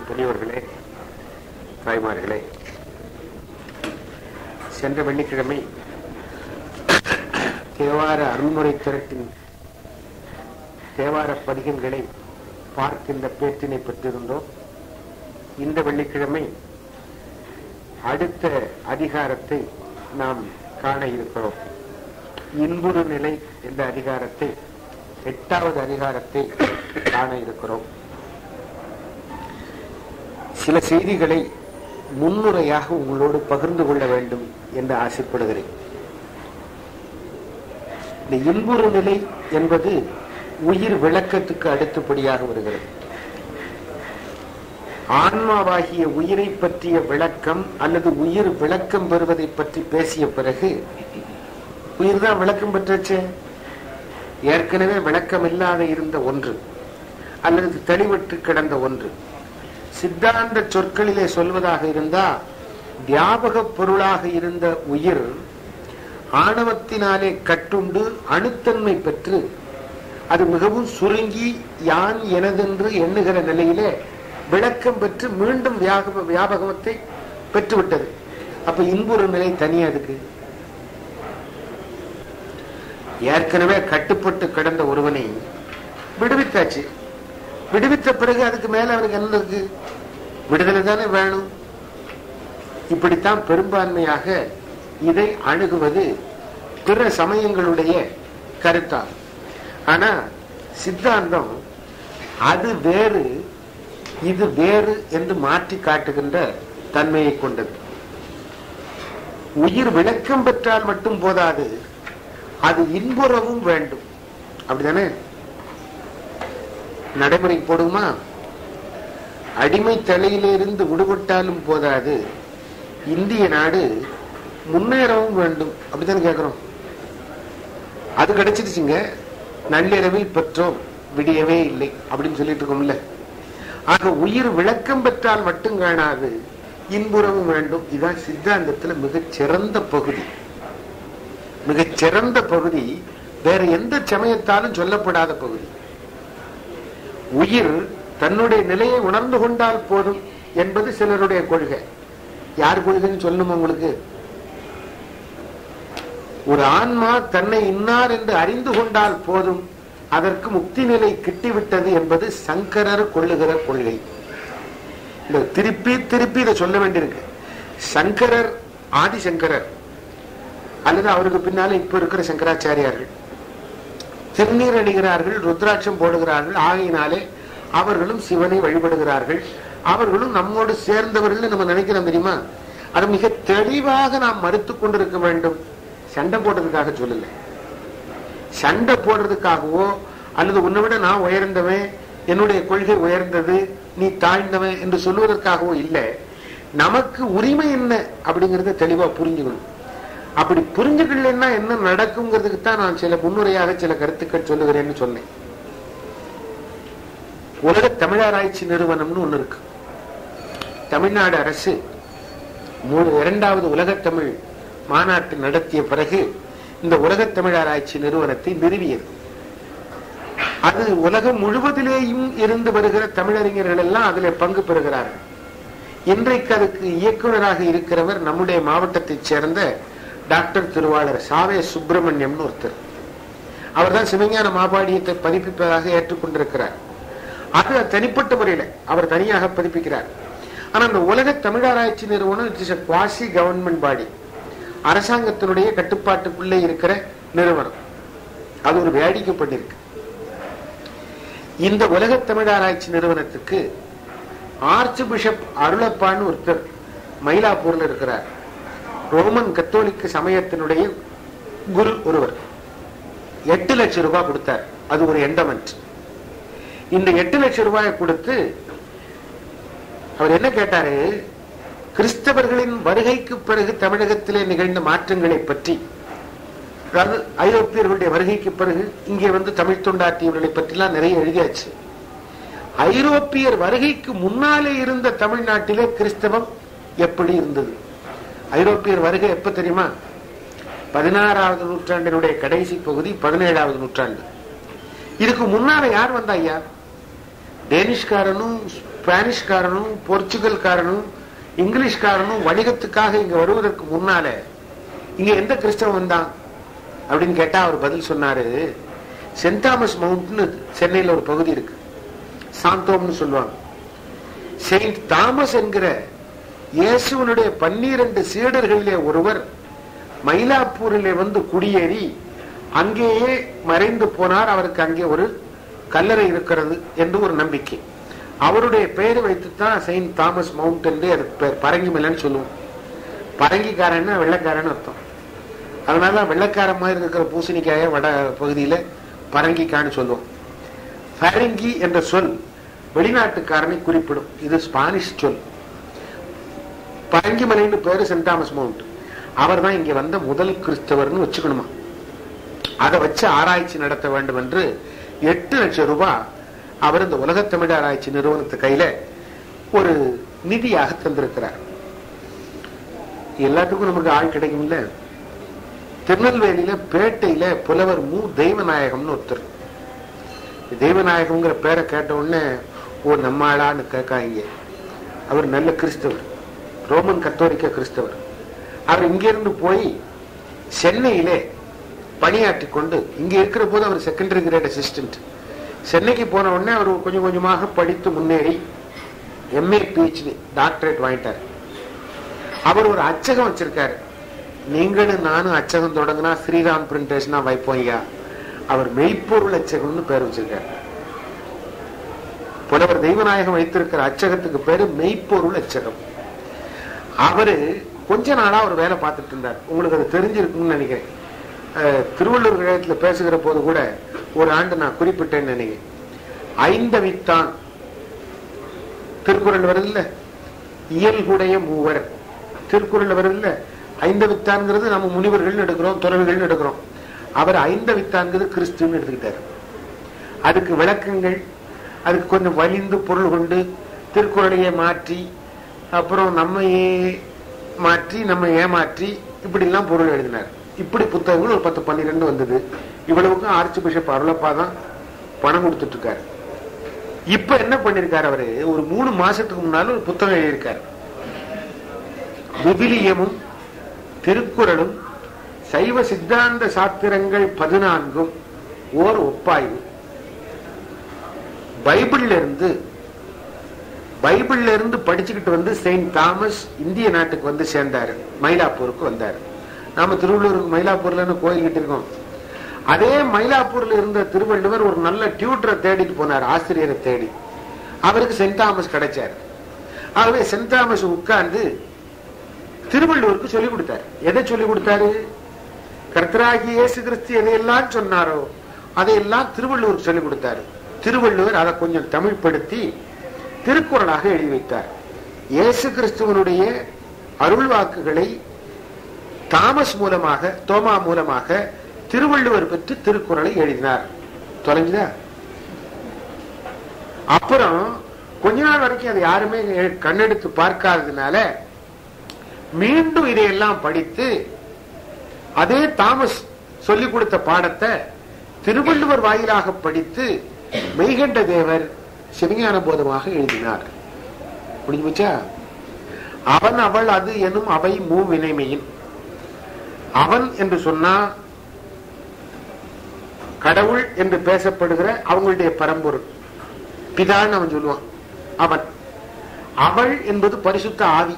பெரியவர்களே தாய்மார்களே சென்ற வெள்ளிக்கிழமை தேவார அருள்முறை திரட்டின் தேவார பதிகங்களை பார்க்கின்ற பேற்றினை பெற்றிருந்தோம் இந்த வெள்ளிக்கிழமை அடுத்த அதிகாரத்தை நாம் காண இருக்கிறோம் இன்புறு நிலை என்ற அதிகாரத்தை எட்டாவது அதிகாரத்தை காண இருக்கிறோம் சில செய்திகளை முன்னுரையாக உங்களோடு பகிர்ந்து கொள்ள வேண்டும் என்று ஆசைப்படுகிறேன் இந்த இன்புறு நிலை என்பது உயிர் விளக்கத்துக்கு அடுத்தபடியாக வருகிறது ஆன்மாவாகிய உயிரை பற்றிய விளக்கம் அல்லது உயிர் விளக்கம் பெறுவதை பற்றி பேசிய பிறகு உயிர் தான் விளக்கம் பெற்றச்சே ஏற்கனவே விளக்கம் இல்லாத இருந்த ஒன்று அல்லது தெளிவற்று கிடந்த ஒன்று சித்தாந்த சொற்களிலே சொல்வதாக இருந்தா வியாபக பொருளாக இருந்த உயிர் ஆணவத்தினாலே கட்டுண்டு அணுத்தன்மை பெற்று அது மிகவும் சுருங்கி யான் எனதென்று எண்ணுகிற நிலையிலே விளக்கம் பெற்று மீண்டும் வியாபக வியாபகத்தை பெற்றுவிட்டது அப்ப இன்புறு நிலை தனி அதுக்கு ஏற்கனவே கட்டுப்பட்டு கிடந்த ஒருவனை விடுவித்தாச்சு விடுவித்த பிறகு அதுக்கு மேல அவனுக்கு என்ன இருக்கு விடுதலை தானே வேணும் இப்படித்தான் பெரும்பான்மையாக இதை அணுகுவது பிற சமயங்களுடைய கருத்தாகும் ஆனா சித்தாந்தம் அது வேறு இது வேறு என்று மாற்றி காட்டுகின்ற தன்மையை கொண்டது உயிர் விளக்கம் பெற்றால் மட்டும் போதாது அது இன்புறவும் வேண்டும் அப்படிதானே நடைமுறைக்கு போடுமா அடிமை தலையிலிருந்து விடுபட்டாலும் போதாது இந்திய நாடு முன்னேறவும் வேண்டும் அப்படித்தானே கேட்கிறோம் அது கிடைச்சிருச்சுங்க நள்ளிரவில் பெற்றோம் விடியவே இல்லை அப்படின்னு சொல்லிட்டு இருக்கோம்ல ஆக உயிர் விளக்கம் பெற்றால் மட்டும் காணாது இன்புறவும் வேண்டும் இதுதான் சித்தாந்தத்துல மிகச் சிறந்த பகுதி மிகச் சிறந்த பகுதி வேற எந்த சமயத்தாலும் சொல்லப்படாத பகுதி உயிர் தன்னுடைய நிலையை உணர்ந்து கொண்டால் போதும் என்பது சிலருடைய கொள்கை யார் கொள்கைன்னு சொல்லணும் உங்களுக்கு ஒரு ஆன்மா தன்னை இன்னார் என்று அறிந்து கொண்டால் போதும் அதற்கு முக்தி நிலை கிட்டிவிட்டது என்பது சங்கரர் கொள்ளுகிற கொள்கை இல்ல திருப்பி திருப்பி இதை சொல்ல வேண்டியிருக்கு சங்கரர் ஆதிசங்கரர் அல்லது அவருக்கு பின்னால இப்ப இருக்கிற சங்கராச்சாரியார்கள் திருநீர் அணிகிறார்கள் ருத்ராட்சம் போடுகிறார்கள் ஆகையினாலே அவர்களும் சிவனை வழிபடுகிறார்கள் அவர்களும் நம்மோடு சேர்ந்தவர்கள் நம்ம நினைக்கிறோம் தெரியுமா அது மிக தெளிவாக நாம் மறுத்து கொண்டிருக்க வேண்டும் சண்டை போடுறதுக்காக சொல்லல சண்டை போடுறதுக்காகவோ அல்லது உன்னை விட நான் உயர்ந்தவன் என்னுடைய கொள்கை உயர்ந்தது நீ தாழ்ந்தவன் என்று சொல்லுவதற்காகவோ இல்லை நமக்கு உரிமை என்ன அப்படிங்கறத தெளிவா புரிஞ்சுக்கணும் அப்படி புரிஞ்சுக்கலன்னா என்ன நடக்குங்கிறதுக்கு தான் நான் சில முன்னுரையாக சில கருத்துக்கள் சொல்லுகிறேன்னு சொன்னேன் உலக தமிழாராய்ச்சி நிறுவனம்னு ஒண்ணு இருக்கு தமிழ்நாடு அரசு இரண்டாவது உலகத்தமிழ் மாநாட்டு நடத்திய பிறகு இந்த உலகத் தமிழாராய்ச்சி நிறுவனத்தை நிறுவியது அது உலகம் முழுவதிலேயும் இருந்து வருகிற தமிழறிஞர்கள் எல்லாம் அதுல பங்கு பெறுகிறார்கள் இன்றைக்கு அதுக்கு இயக்குநராக இருக்கிறவர் நம்முடைய மாவட்டத்தைச் சேர்ந்த டாக்டர் திருவாளர் சாவே சுப்பிரமணியம்னு ஒருத்தர் அவர் தான் சிவஞான மாபாடியத்தை பதிப்பிப்பதாக ஏற்றுக்கொண்டிருக்கிறார் அது தனிப்பட்ட முறையில அவர் தனியாக பதிப்பிக்கிறார் ஆனா அந்த உலக தமிழாராய்ச்சி நிறுவனம் இட்ஸ் குவாசி கவர்மெண்ட் பாடி அரசாங்கத்தினுடைய கட்டுப்பாட்டுக்குள்ளே இருக்கிற நிறுவனம் அது ஒரு வேடிக்கப்பட்டிருக்கு இந்த உலக தமிழாராய்ச்சி நிறுவனத்துக்கு ஆர்ச் பிஷப் அருளப்பான்னு ஒருத்தர் மயிலாப்பூர்ல இருக்கிறார் ரோமன் கத்தோலிக்க சமயத்தினுடைய குரு ஒருவர் எட்டு லட்சம் ரூபாய் கொடுத்தார் அது ஒரு எண்டமெண்ட் இந்த எட்டு லட்சம் ரூபாயை கொடுத்து அவர் என்ன கேட்டாரு கிறிஸ்தவர்களின் வருகைக்கு பிறகு தமிழகத்திலே நிகழ்ந்த மாற்றங்களை பற்றி அதாவது ஐரோப்பியர்களுடைய வருகைக்கு பிறகு இங்கே வந்து தமிழ் தொண்டாற்றியவர்களை பற்றிலாம் நிறைய எழுதியாச்சு ஐரோப்பியர் வருகைக்கு முன்னாலே இருந்த தமிழ்நாட்டிலே கிறிஸ்தவம் எப்படி இருந்தது ஐரோப்பியர் வருகை எப்ப தெரியுமா பதினாறாவது நூற்றாண்டினுடைய கடைசி பகுதி பதினேழாவது நூற்றாண்டு இதுக்கு முன்னால யார் வந்தா ஐயா டேனிஷ்காரனும் ஸ்பானிஷ்காரனும் போர்ச்சுகல்காரனும் இங்கிலீஷ்காரனும் வணிகத்துக்காக இங்க வருவதற்கு முன்னால இங்க எந்த கிறிஸ்தவன் வந்தான் அப்படின்னு கேட்டா அவர் பதில் சொன்னாரு சென்ட் தாமஸ் மவுண்ட்னு சென்னையில ஒரு பகுதி இருக்கு சாந்தோம்னு சொல்லுவாங்க செயின்ட் தாமஸ் என்கிற இயேசுவனுடைய பன்னிரண்டு சீடர்களிலே ஒருவர் மயிலாப்பூரிலே வந்து குடியேறி அங்கேயே மறைந்து போனார் அவருக்கு அங்கே ஒரு கல்லறை இருக்கிறது என்று ஒரு நம்பிக்கை அவருடைய பெயரை வைத்துத்தான் செயின்ட் தாமஸ் மவுண்ட் என்று அதுக்கு பேர் பரங்கி மலைன்னு சொல்லுவோம் பரங்கிக்காரன்னா வெள்ளைக்காரன்னு அர்த்தம் அதனால வெள்ளைக்கார மாதிரி இருக்கிற பூசணிக்காய வட பகுதியில பரங்கிக்கான்னு சொல்லுவோம் பரங்கி என்ற சொல் வெளிநாட்டுக்காரனை குறிப்பிடும் இது ஸ்பானிஷ் சொல் பரங்கிமலைன்னு பேரு சென்ட் தாமஸ் மவுண்ட் அவர் தான் இங்க வந்த முதல் கிறிஸ்தவர்னு வச்சுக்கணுமா அதை வச்சு ஆராய்ச்சி நடத்த வேண்டும் என்று எட்டு லட்சம் ரூபாய் அவர் இந்த உலகத்தமிழ் ஆராய்ச்சி நிறுவனத்து கையில ஒரு நிதியாக தந்திருக்கிறார் எல்லாத்துக்கும் நமக்கு ஆள் கிடைக்கும்ல திருநெல்வேலியில பேட்டையில புலவர் மு தெய்வநாயகம்னு ஒருத்தர் தெய்வநாயகம்ங்கிற பேரை கேட்ட உடனே ஓ நம்ம ஆளான்னு கேட்காங்க அவர் நல்ல கிறிஸ்தவர் ரோமன் கத்தோலிக்க கிறிஸ்தவர் அவர் இங்கிருந்து போய் சென்னையிலே பணியாற்றி கொண்டு இங்க இருக்கிற போது அவர் செகண்டரி கிரேட் அசிஸ்டன்ட் சென்னைக்கு போன உடனே அவர் கொஞ்சம் கொஞ்சமாக படித்து முன்னேறி எம்ஏ பிஹெச்டி டாக்டரேட் வாங்கிட்டார் அவர் ஒரு அச்சகம் வச்சிருக்காரு நீங்களும் நானும் அச்சகம் தொடங்கினா ஸ்ரீராம் பிரிண்டேஷனா வைப்போம் ஐயா அவர் மெய்ப்பொருள் அச்சகம்னு பேர் வச்சிருக்காரு புலவர் தெய்வநாயகம் வைத்திருக்கிற அச்சகத்துக்கு பேரு மெய்ப்பொருள் அச்சகம் அவரு கொஞ்ச நாளா ஒரு வேலை பார்த்துட்டு இருந்தார் உங்களுக்கு அது தெரிஞ்சிருக்கும்னு நினைக்கிறேன் அஹ், திருவள்ளூர் கழகத்துல பேசுகிற போது கூட ஒரு ஆண்டு நான் குறிப்பிட்டேன்னு நினைக்கிறேன் ஐந்தவித்தான் திருக்குறள் வருதுல்ல இயல்புடைய மூவர் திருக்குறள் வருதுல்ல ஐந்தவித்தான்ங்கிறது நம்ம முனிவர்கள் எடுக்கிறோம் துறவிகள் எடுக்கிறோம் அவர் ஐந்தவித்தான்கிறது கிறிஸ்துன்னு எடுத்துக்கிட்டார் அதுக்கு விளக்கங்கள் அதுக்கு கொஞ்சம் வலிந்து பொருள் கொண்டு திருக்குறளையே மாற்றி அப்புறம் நம்மையே மாற்றி நம்ம ஏமாற்றி இப்படி எல்லாம் பொருள் எழுதினார் இப்படி புத்தகங்கள் ஒரு பத்து பன்னிரெண்டு வந்தது இவ்வளவுக்கும் ஆர்ச்சி பிஷப் அருளப்பா தான் பணம் கொடுத்துட்டு இருக்காரு இப்ப என்ன பண்ணிருக்காரு அவரு ஒரு மூணு மாசத்துக்கு முன்னால ஒரு புத்தகம் எழுதியிருக்காரு விபிலியமும் திருக்குறளும் சைவ சித்தாந்த சாத்திரங்கள் பதினான்கும் ஓர் ஒப்பாய்வு பைபிள்ல இருந்து பைபிள்ல இருந்து படிச்சுக்கிட்டு வந்து செயின்ட் தாமஸ் இந்திய நாட்டுக்கு வந்து சேர்ந்தாரு மயிலாப்பூருக்கு வந்தாரு நாம திருவள்ளூருக்கு மயிலாப்பூர்ல கோயில் கிட்ட இருக்கோம் அதே மயிலாப்பூர்ல இருந்த திருவள்ளுவர் ஒரு நல்ல டியூட்டரை தேடிட்டு போனார் ஆசிரியரை தேடி அவருக்கு சென்ட் தாமஸ் கிடைச்சார் ஆகவே சென்ட் தாமஸ் உட்கார்ந்து திருவள்ளுவருக்கு சொல்லிக் கொடுத்தார் எதை சொல்லிக் கொடுத்தாரு கர்த்தராகி இயேசு கிறிஸ்து எதையெல்லாம் சொன்னாரோ அதையெல்லாம் திருவள்ளுவருக்கு சொல்லிக் கொடுத்தாரு திருவள்ளுவர் அதை கொஞ்சம் தமிழ்படுத்தி திருக்குறளாக எழுதி வைத்தார் இயேசு கிறிஸ்துவனுடைய அருள் வாக்குகளை தாமஸ் மூலமாக தோமா மூலமாக திருவள்ளுவர் பெற்று திருக்குறளை எழுதினார் தொலைஞ்சுதா அப்புறம் கொஞ்ச நாள் வரைக்கும் அதை யாருமே கண்ணெடுத்து பார்க்காததுனால மீண்டும் இதையெல்லாம் படித்து அதே தாமஸ் சொல்லிக் கொடுத்த பாடத்தை திருவள்ளுவர் வாயிலாக படித்து மெய்கண்ட தேவர் சிவஞான போதமாக எழுதினார் முடிஞ்சு போச்சா அவன் அவள் அது எனும் அவை மூ வினைமையின் அவன் என்று சொன்னா கடவுள் என்று பேசப்படுகிற அவங்களுடைய பரம்பொருள் பிதான்னு அவன் சொல்லுவான் அவன் அவள் என்பது பரிசுத்த ஆவி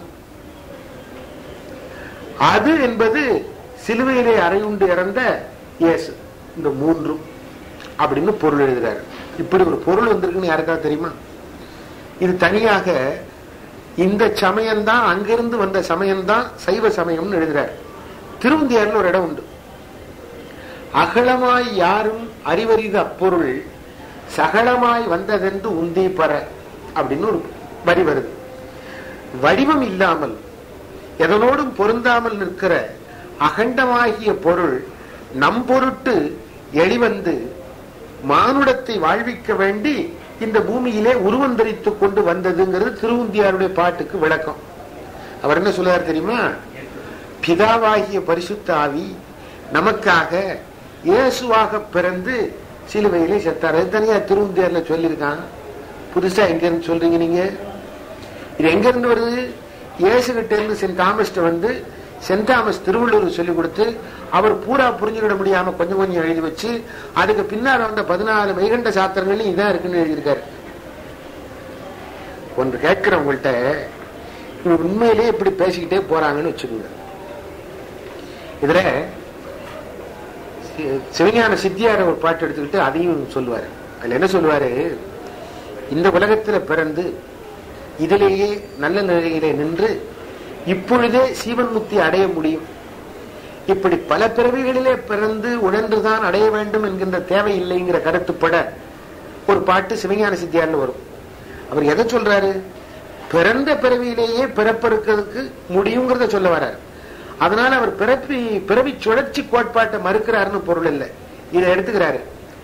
அது என்பது சிலுவையிலே அறையுண்டு இறந்த இயேசு இந்த மூன்றும் அப்படின்னு பொருள் எழுதுறாரு இப்படி ஒரு பொருள் வந்திருக்குன்னு யாருக்காவது தெரியுமா இது தனியாக இந்த சமயம்தான் அங்கிருந்து வந்த சமயம்தான் சைவ சமயம்னு எழுதுறாரு திருவந்தியார்ல ஒரு இடம் உண்டு அகலமாய் யாரும் அறிவறிது அப்பொருள் சகலமாய் வந்ததென்று உந்தி பர அப்படின்னு ஒரு வரி வருது வடிவம் இல்லாமல் எதனோடும் பொருந்தாமல் நிற்கிற அகண்டமாகிய பொருள் நம் பொருட்டு எளிவந்து மானுடத்தை வாழ்விக்க வேண்டி இந்த பூமியிலே உருவந்தரித்துக் கொண்டு வந்ததுங்கிறது திருவுந்தியாருடைய பாட்டுக்கு விளக்கம் அவர் என்ன சொல்றாரு தெரியுமா பிதாவாகிய பரிசுத்த ஆவி நமக்காக இயேசுவாக பிறந்து சிலுவையிலே செத்தார் அது தனியா திருவுந்தியார்ல சொல்லியிருக்கான் புதுசா எங்க இருந்து சொல்றீங்க நீங்க இது எங்க இருந்து வருது இயேசுகிட்ட இருந்து சென்ட் தாமஸ் வந்து சென்ட் தாமஸ் திருவள்ளுவர் சொல்லி கொடுத்து அவர் பூரா புரிஞ்சுக்கிட முடியாம கொஞ்சம் கொஞ்சம் எழுதி வச்சு அதுக்கு பின்னால் வந்த பதினாலு மெய்கண்ட சாத்திரங்களையும் இதான் இருக்குன்னு எழுதியிருக்காரு ஒன்று கேட்கிறவங்கள்ட்ட இவங்க உண்மையிலேயே இப்படி பேசிக்கிட்டே போறாங்கன்னு வச்சுக்கோங்க இதுல சி- சிவஞான சித்தியார ஒரு பாட்டு எடுத்துக்கிட்டு அதையும் சொல்லுவாரு அதுல என்ன சொல்லுவாரு இந்த உலகத்துல பிறந்து இதிலேயே நல்ல நிலையிலே நின்று இப்பொழுதே சீவன் முக்தி அடைய முடியும் இப்படி பல பிறவிகளிலே பிறந்து உணர்ந்துதான் அடைய வேண்டும் என்கின்ற தேவை இல்லைங்கிற கருத்துப்பட ஒரு பாட்டு சிவஞான சித்தியார்ல வரும் அவர் எதை சொல்றாரு பிறந்த பிறவியிலேயே பிறப்பெடுக்கிறதுக்கு முடியுங்கிறத சொல்ல வர்றாரு அதனால அவர் பிறப்பி பிறவி சுழற்சி கோட்பாட்டை மறுக்கிறாருன்னு பொருள் இல்லை இதை எடுத்துக்கிறாரு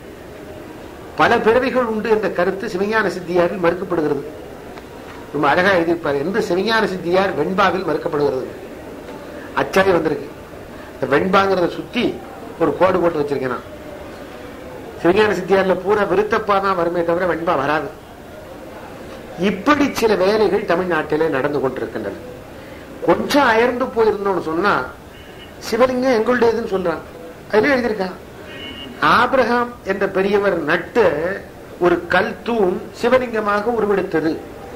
பல பிறவிகள் உண்டு என்ற கருத்து சிவஞான சித்தியாரில் மறுக்கப்படுகிறது ரொம்ப அழகா எழுதியிருப்பார் என்று சிவஞான சித்தியார் வெண்பாவில் மறுக்கப்படுகிறது அச்சாரி வந்திருக்கு இந்த வெண்பாங்கிறத சுத்தி ஒரு கோடு போட்டு வச்சிருக்கேன் நான் சிவஞான சித்தியார்ல பூரா விருத்தப்பா தான் வருமே தவிர வெண்பா வராது இப்படி சில வேலைகள் தமிழ்நாட்டிலே நடந்து கொண்டிருக்கின்றன கொஞ்சம் அயர்ந்து போயிருந்தோம்னு சொன்னா சிவலிங்கம் எங்களுடையதுன்னு சொல்றான் அதுல எழுதியிருக்கான் ஆபிரகாம் என்ற பெரியவர் நட்டு ஒரு கல் தூண் சிவலிங்கமாக உருவெடுத்தது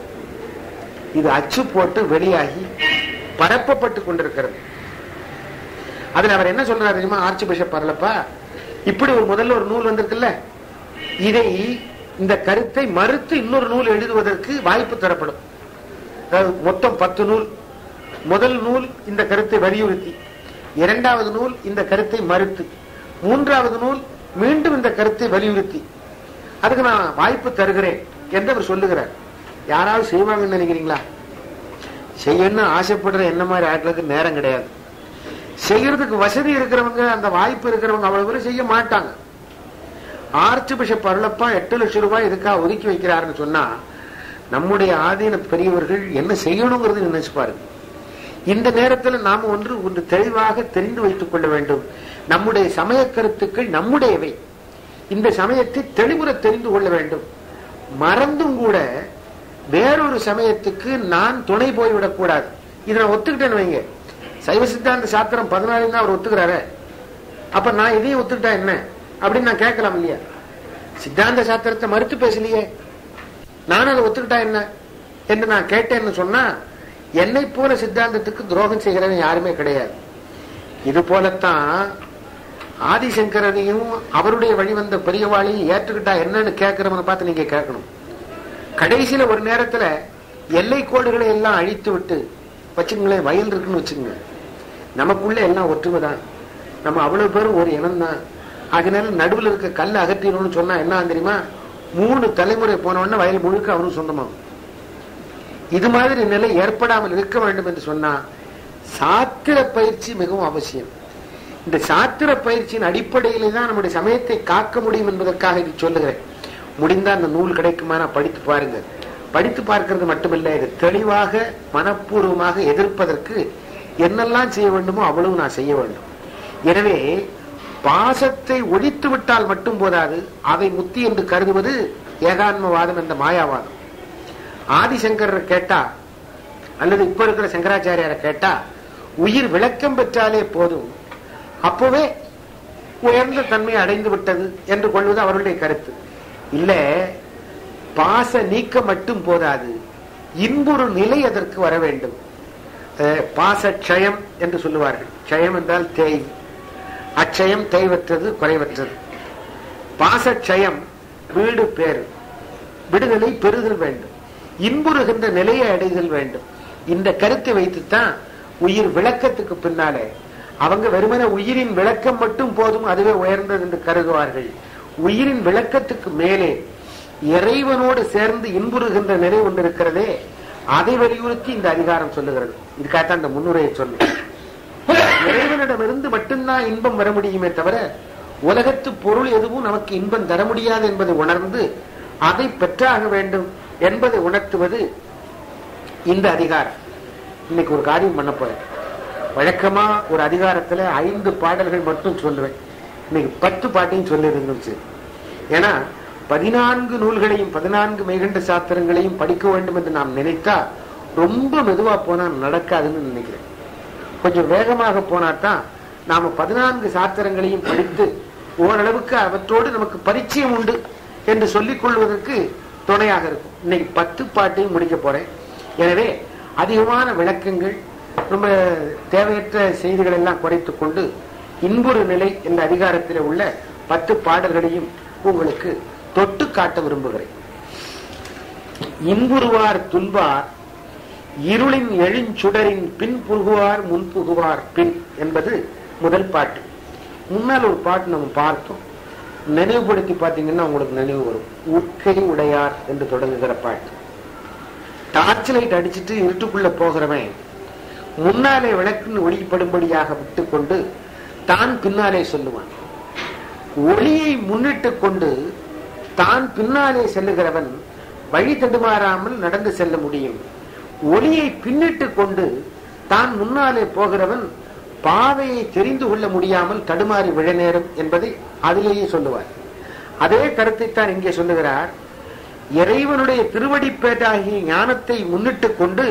இது அச்சு போட்டு வெளியாகி பரப்பப்பட்டு கொண்டிருக்கிறது அதுல அவர் என்ன சொல்றாரு தெரியுமா ஆர்ச்சி பிஷப் வரலப்பா இப்படி ஒரு முதல்ல ஒரு நூல் வந்திருக்குல்ல இதை இந்த கருத்தை மறுத்து இன்னொரு நூல் எழுதுவதற்கு வாய்ப்பு தரப்படும் அதாவது மொத்தம் பத்து நூல் முதல் நூல் இந்த கருத்தை வலியுறுத்தி இரண்டாவது நூல் இந்த கருத்தை மறுத்து மூன்றாவது நூல் மீண்டும் இந்த கருத்தை வலியுறுத்தி அதுக்கு நான் வாய்ப்பு தருகிறேன் என்று அவர் சொல்லுகிறார் யாராவது செய்வாங்கன்னு நினைக்கிறீங்களா செய்யணும்னு ஆசைப்படுற என்ன மாதிரி ஆட்களுக்கு நேரம் கிடையாது செய்யறதுக்கு வசதி இருக்கிறவங்க அந்த வாய்ப்பு இருக்கிறவங்க அவ்வளவு பேரும் செய்ய மாட்டாங்க ஆர்ச்சி பிஷப் அருளப்பா எட்டு லட்சம் ரூபாய் இதுக்காக ஒதுக்கி வைக்கிறாருன்னு சொன்னா நம்முடைய ஆதீன பெரியவர்கள் என்ன செய்யணுங்கிறது நினைச்சு பாருங்க இந்த நேரத்தில் நாம ஒன்று ஒன்று தெளிவாக தெரிந்து வைத்துக் கொள்ள வேண்டும் நம்முடைய சமய கருத்துக்கள் நம்முடையவை இந்த சமயத்தை தெளிவுற தெரிந்து கொள்ள வேண்டும் மறந்தும் கூட வேறொரு சமயத்துக்கு நான் துணை போய்விடக் கூடாது இதை நான் ஒத்துக்கிட்டேன்னு வைங்க சைவ சித்தாந்த சாத்திரம் பதினாலு தான் அவர் ஒத்துக்கிறாரு அப்ப நான் இதையும் ஒத்துக்கிட்டா என்ன அப்படின்னு நான் கேட்கலாம் இல்லையா சித்தாந்த சாத்திரத்தை மறுத்து பேசலையே நான் அதை ஒத்துக்கிட்டா என்ன என்று நான் கேட்டேன்னு சொன்னா என்னை போல சித்தாந்தத்துக்கு துரோகம் செய்கிறவன் யாருமே கிடையாது இது போலத்தான் ஆதிசங்கரனையும் அவருடைய வழிவந்த பெரியவாளையும் ஏற்றுக்கிட்டா என்னன்னு கேட்கிறவனை பார்த்து நீங்க கேட்கணும் கடைசியில ஒரு நேரத்துல எல்லை கோடுகளை எல்லாம் அழித்து விட்டு வச்சுங்களேன் வயல் இருக்குன்னு வச்சுங்க நமக்குள்ள எல்லாம் ஒற்றுமைதான் நம்ம அவ்வளவு பேரும் ஒரு இனம் தான் அதனால நடுவில் இருக்க கல் அகற்றிடணும்னு சொன்னா என்ன தெரியுமா மூணு தலைமுறை போன உடனே வயல் முழுக்க அவரும் சொந்தமாகும் இது மாதிரி நிலை ஏற்படாமல் இருக்க வேண்டும் என்று சொன்னா சாத்திர பயிற்சி மிகவும் அவசியம் இந்த சாத்திர பயிற்சியின் அடிப்படையிலே தான் நம்முடைய சமயத்தை காக்க முடியும் என்பதற்காக இது சொல்லுகிறேன் முடிந்தா அந்த நூல் கிடைக்குமா நான் படித்து பாருங்க படித்து பார்க்கிறது மட்டுமில்லை இது தெளிவாக மனப்பூர்வமாக எதிர்ப்பதற்கு என்னெல்லாம் செய்ய வேண்டுமோ அவ்வளவு நான் செய்ய வேண்டும் எனவே பாசத்தை ஒழித்து விட்டால் மட்டும் போதாது அதை முத்தி என்று கருதுவது ஏகான்மவாதம் என்ற மாயாவாதம் ஆதிசங்கரரை கேட்டா அல்லது இப்ப இருக்கிற சங்கராச்சாரியாரை கேட்டா உயிர் விளக்கம் பெற்றாலே போதும் அப்பவே உயர்ந்த தன்மை அடைந்து விட்டது என்று கொள்வது அவருடைய கருத்து இல்ல பாச நீக்க மட்டும் போதாது இன்புறு நிலை அதற்கு வர வேண்டும் அஹ், பாச க்ஷயம் என்று சொல்லுவார்கள் க்ஷயம் என்றால் தேய் அச்சயம் தேய்வற்றது குறைவற்றது பாசட்சயம் வீடு பேர் விடுதலை பெறுதல் வேண்டும் இன்புறுகின்ற நிலையை அடைதல் வேண்டும் இந்த கருத்தை வைத்துத்தான் உயிர் விளக்கத்துக்கு பின்னாலே அவங்க வெறுமனே உயிரின் விளக்கம் மட்டும் போதும் அதுவே உயர்ந்தது என்று கருதுவார்கள் உயிரின் விளக்கத்துக்கு மேலே இறைவனோடு சேர்ந்து இன்புறுகின்ற நிலை ஒன்று இருக்கிறதே அதை வலியுறுத்தி இந்த அதிகாரம் சொல்லுகிறது இதுக்காகத்தான் இந்த முன்னுரையை சொல்லு இறைவனிடமிருந்து மட்டும்தான் இன்பம் வர முடியுமே தவிர உலகத்து பொருள் எதுவும் நமக்கு இன்பம் தர முடியாது என்பதை உணர்ந்து அதை பெற்றாக வேண்டும் என்பதை உணர்த்துவது இந்த அதிகாரம் இன்னைக்கு ஒரு காரியம் பண்ண போறேன் வழக்கமா ஒரு அதிகாரத்துல ஐந்து பாடல்கள் மட்டும் சொல்லுவேன் இன்னைக்கு பத்து பாட்டையும் சொல்லி இருந்துச்சு ஏன்னா பதினான்கு நூல்களையும் பதினான்கு மெய்கண்ட சாத்திரங்களையும் படிக்க வேண்டும் என்று நாம் நினைத்தா ரொம்ப மெதுவா போனா நடக்காதுன்னு நினைக்கிறேன் கொஞ்சம் வேகமாக போனாதான் நாம பதினான்கு சாத்திரங்களையும் படித்து ஓரளவுக்கு அவற்றோடு நமக்கு பரிச்சயம் உண்டு என்று சொல்லிக் கொள்வதற்கு துணையாக இருக்கும் இன்னைக்கு பத்து பாட்டையும் முடிக்க போறேன் எனவே அதிகமான விளக்கங்கள் ரொம்ப தேவையற்ற செய்திகள் எல்லாம் குறைத்துக் கொண்டு இன்புறு நிலை என்ற அதிகாரத்தில் உள்ள பத்து பாடல்களையும் உங்களுக்கு தொட்டு காட்ட விரும்புகிறேன் இன்புறுவார் துன்பார் இருளின் எழுஞ்சுடரின் பின் புகுவார் முன் புகுவார் பின் என்பது முதல் பாட்டு முன்னால் ஒரு பாட்டு நம்ம பார்த்தோம் நினைவுபடுத்தி பார்த்தீங்கன்னா உங்களுக்கு நினைவு வரும் உட்கை உடையார் என்று தொடங்குகிற பாட்டு டார்ச் லைட் அடிச்சுட்டு இருட்டுக்குள்ள போகிறவன் முன்னாலே விளக்குன்னு ஒளிப்படும்படியாக விட்டுக்கொண்டு தான் பின்னாலே சொல்லுவான் ஒளியை முன்னிட்டு கொண்டு தான் பின்னாலே செல்லுகிறவன் வழி தடுமாறாமல் நடந்து செல்ல முடியும் ஒளியை பின்னிட்டு கொண்டு தான் முன்னாலே போகிறவன் பாதையை தெரிந்து கொள்ள முடியாமல் தடுமாறி விழ நேரும் என்பதை அதிலேயே சொல்லுவார் அதே கருத்தைத்தான் இங்கே சொல்லுகிறார் இறைவனுடைய திருவடிப்பேட்டாகிய ஞானத்தை முன்னிட்டு கொண்டு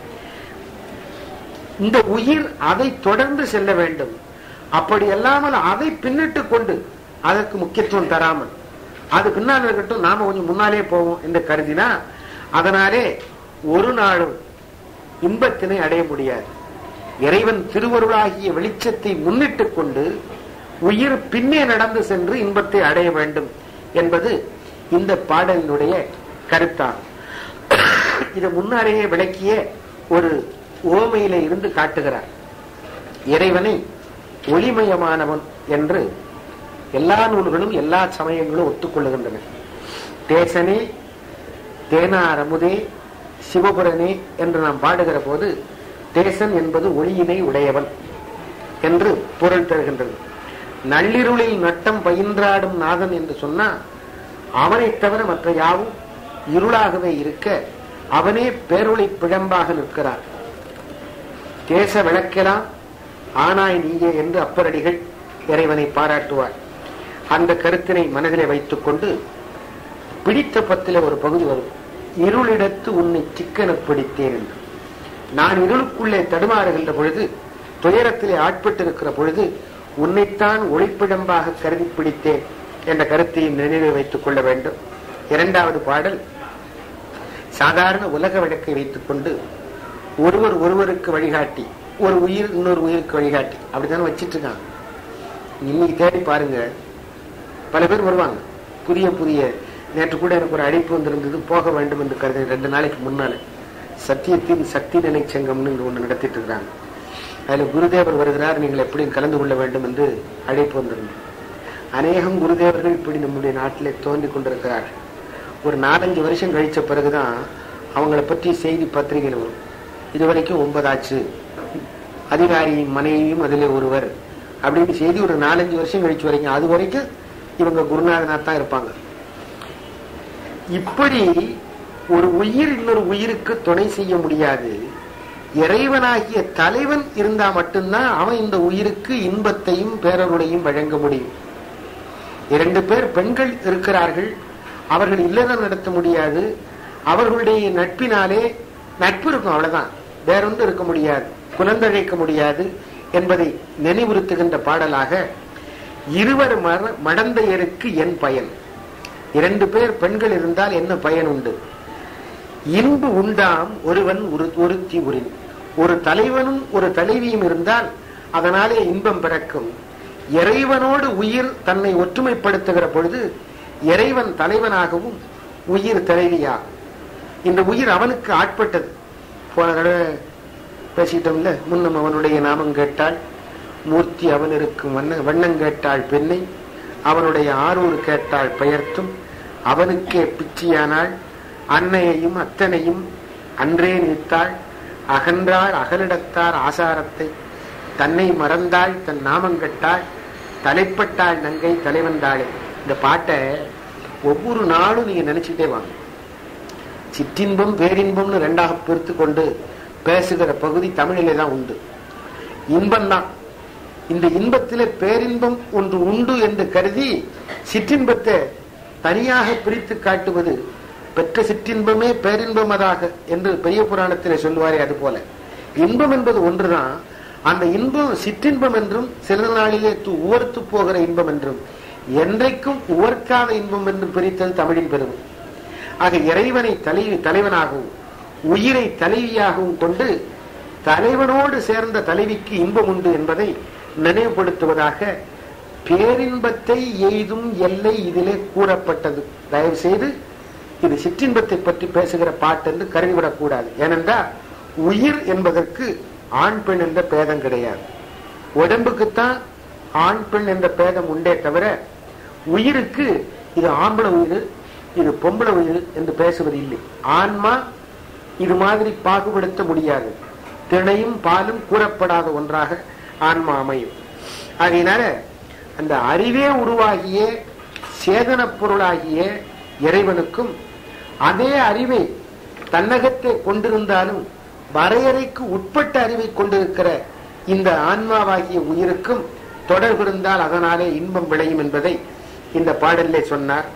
இந்த உயிர் அதை தொடர்ந்து செல்ல வேண்டும் அப்படி அல்லாமல் அதை பின்னிட்டு கொண்டு அதற்கு முக்கியத்துவம் தராமல் அது பின்னால் இருக்கட்டும் நாம கொஞ்சம் முன்னாலே போவோம் என்று கருதினா அதனாலே ஒரு நாளும் இன்பத்தினை அடைய முடியாது இறைவன் திருவருளாகிய வெளிச்சத்தை முன்னிட்டு கொண்டு உயிர் பின்னே நடந்து சென்று இன்பத்தை அடைய வேண்டும் என்பது இந்த பாடலினுடைய கருத்தாகும் இதை முன்னாலேயே விளக்கிய ஒரு ஓமையில இருந்து காட்டுகிறார் இறைவனை ஒளிமயமானவன் என்று எல்லா நூல்களும் எல்லா சமயங்களும் ஒத்துக்கொள்ளுகின்றன தேசனே தேனார் அமுதே சிவபுரனே என்று நாம் பாடுகிற போது தேசன் என்பது ஒளியினை உடையவன் என்று பொருள் தருகின்றது நள்ளிருளில் நட்டம் பயின்றாடும் நாதன் என்று சொன்னா அவனை தவிர மற்ற யாவும் இருளாகவே இருக்க அவனே பேரொளி பிழம்பாக நிற்கிறார் தேச விளக்கெல்லாம் ஆனாய் நீயே என்று அப்பரடிகள் இறைவனை பாராட்டுவார் அந்த கருத்தினை மனதிலே வைத்துக் கொண்டு பிடித்த பத்தில ஒரு பகுதி வரும் இருளிடத்து உன்னை சிக்கன பிடித்தேன் என்று நான் இருளுக்குள்ளே தடுமாறுகின்ற பொழுது துயரத்திலே ஆட்பட்டிருக்கிற பொழுது உன்னைத்தான் ஒளிப்பிழம்பாக கருதி பிடித்தேன் என்ற கருத்தையும் நினைவில் வைத்துக் கொள்ள வேண்டும் இரண்டாவது பாடல் சாதாரண உலக வழக்கை வைத்துக் கொண்டு ஒருவர் ஒருவருக்கு வழிகாட்டி ஒரு உயிர் இன்னொரு உயிருக்கு வழிகாட்டி அப்படித்தானே வச்சிட்டு இருக்காங்க இன்னைக்கு தேடி பாருங்க பல பேர் வருவாங்க புதிய புதிய நேற்று கூட எனக்கு ஒரு அழைப்பு வந்திருந்தது போக வேண்டும் என்று கருது ரெண்டு நாளைக்கு முன்னால சத்தியத்தின் சக்தி நிலை சங்கம்னு இங்க ஒன்று நடத்திட்டு இருக்கிறாங்க அதுல குருதேவர் வருகிறார் நீங்கள் எப்படி கலந்து கொள்ள வேண்டும் என்று அழைப்பு வந்திருந்தது அநேகம் குருதேவர்கள் இப்படி நம்முடைய நாட்டிலே தோன்றி கொண்டிருக்கிறார்கள் ஒரு நாலஞ்சு வருஷம் கழிச்ச பிறகுதான் அவங்கள பற்றி செய்தி பத்திரிகையில் வரும் இதுவரைக்கும் ஒன்பதாச்சு அதிகாரியின் மனைவியும் அதிலே ஒருவர் அப்படின்னு செய்தி ஒரு நாலஞ்சு வருஷம் கழிச்சு வரைக்கும் அது வரைக்கும் இவங்க குருநாதனா தான் இருப்பாங்க இப்படி ஒரு உயிர் இன்னொரு உயிருக்கு துணை செய்ய முடியாது இறைவனாகிய தலைவன் இருந்தா மட்டும்தான் அவன் இந்த உயிருக்கு இன்பத்தையும் பேரருளையும் வழங்க முடியும் இரண்டு பேர் பெண்கள் இருக்கிறார்கள் அவர்கள் இல்லறம் நடத்த முடியாது அவர்களுடைய நட்பினாலே நட்பு இருக்கும் அவ்வளவுதான் வேறொன்று இருக்க முடியாது குலந்தழைக்க முடியாது என்பதை நினைவுறுத்துகின்ற பாடலாக இருவர் மர மடந்தையருக்கு என் பயன் இரண்டு பேர் பெண்கள் இருந்தால் என்ன பயன் உண்டு இன்பு உண்டாம் ஒருவன் ஒரு ஒருத்தி உரின் ஒரு தலைவனும் ஒரு தலைவியும் இருந்தால் அதனாலே இன்பம் பிறக்கும் இறைவனோடு உயிர் தன்னை ஒற்றுமைப்படுத்துகிற பொழுது இறைவன் தலைவனாகவும் உயிர் தலைவியாகும் இந்த உயிர் அவனுக்கு ஆட்பட்டது போன தடவை பேசிட்டோம்ல முன்னம் அவனுடைய நாமம் கேட்டாள் மூர்த்தி அவன் இருக்கும் வண்ண வண்ணம் கேட்டாள் பெண்ணை அவனுடைய ஆரூர் கேட்டாள் பெயர்த்தும் அவனுக்கே பிச்சியானாள் அன்னையையும் அத்தனையும் அன்றே நிற்த்தாள் அகன்றாள் அகலிடத்தார் ஆசாரத்தை தன்னை மறந்தாள் தன் நாமம் கட்டாள் தலைப்பட்டாள் நங்கை தலைவந்தாளே இந்த பாட்டை ஒவ்வொரு நாளும் நீங்க நினைச்சுட்டே வாங்க சிற்றின்பம் பேரின்பம்னு ரெண்டாக பிரித்து கொண்டு பேசுகிற பகுதி தமிழிலே தான் உண்டு இன்பம்தான் இந்த இன்பத்திலே பேரின்பம் ஒன்று உண்டு என்று கருதி சிற்றின்பத்தை தனியாக பிரித்து காட்டுவது பெற்ற சிற்றின்பமே பேரின்பமதாக என்று பெரிய புராணத்திலே சொல்லுவாரே அது போல இன்பம் என்பது ஒன்றுதான் அந்த இன்பம் சிற்றின்பம் என்றும் சில நாளிலே து- உவர்த்து போகிற இன்பம் என்றும் என்றைக்கும் உவர்க்காத இன்பம் என்று பிரித்தது தமிழின் பெருமை ஆக இறைவனை தலை தலைவனாகவும் உயிரை தலைவியாகவும் கொண்டு தலைவனோடு சேர்ந்த தலைவிக்கு இன்பம் உண்டு என்பதை நினைவுபடுத்துவதாக பேரின்பத்தை எய்தும் எல்லை இதிலே கூறப்பட்டது தயவு செய்து இது சிற்றின்பத்தை பற்றி பேசுகிற பாட்டு என்று கருதிவிடக் கூடாது ஏனென்றால் உயிர் என்பதற்கு ஆண் பெண் என்ற பேதம் கிடையாது உடம்புக்குத்தான் ஆண் பெண் என்ற பேதம் உண்டே தவிர உயிருக்கு இது ஆம்பளை உயிர் இது பொம்பளை உயிர் என்று பேசுவது இல்லை ஆன்மா இது மாதிரி பாகுபடுத்த முடியாது திணையும் பாலும் கூறப்படாத ஒன்றாக ஆன்மா அமையும் ஆகையினால அந்த அறிவே உருவாகிய சேதனப் பொருளாகிய இறைவனுக்கும் அதே அறிவை தன்னகத்தை கொண்டிருந்தாலும் வரையறைக்கு உட்பட்ட அறிவை கொண்டிருக்கிற இந்த ஆன்மாவாகிய உயிருக்கும் தொடர்பு இருந்தால் அதனாலே இன்பம் விளையும் என்பதை இந்த பாடலிலே சொன்னார்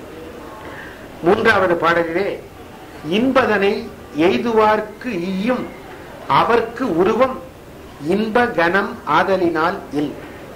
மூன்றாவது பாடலிலே இன்பதனை எய்துவார்க்கு ஈயும் அவர்க்கு உருவம் இன்ப கணம் ஆதலினால் இல்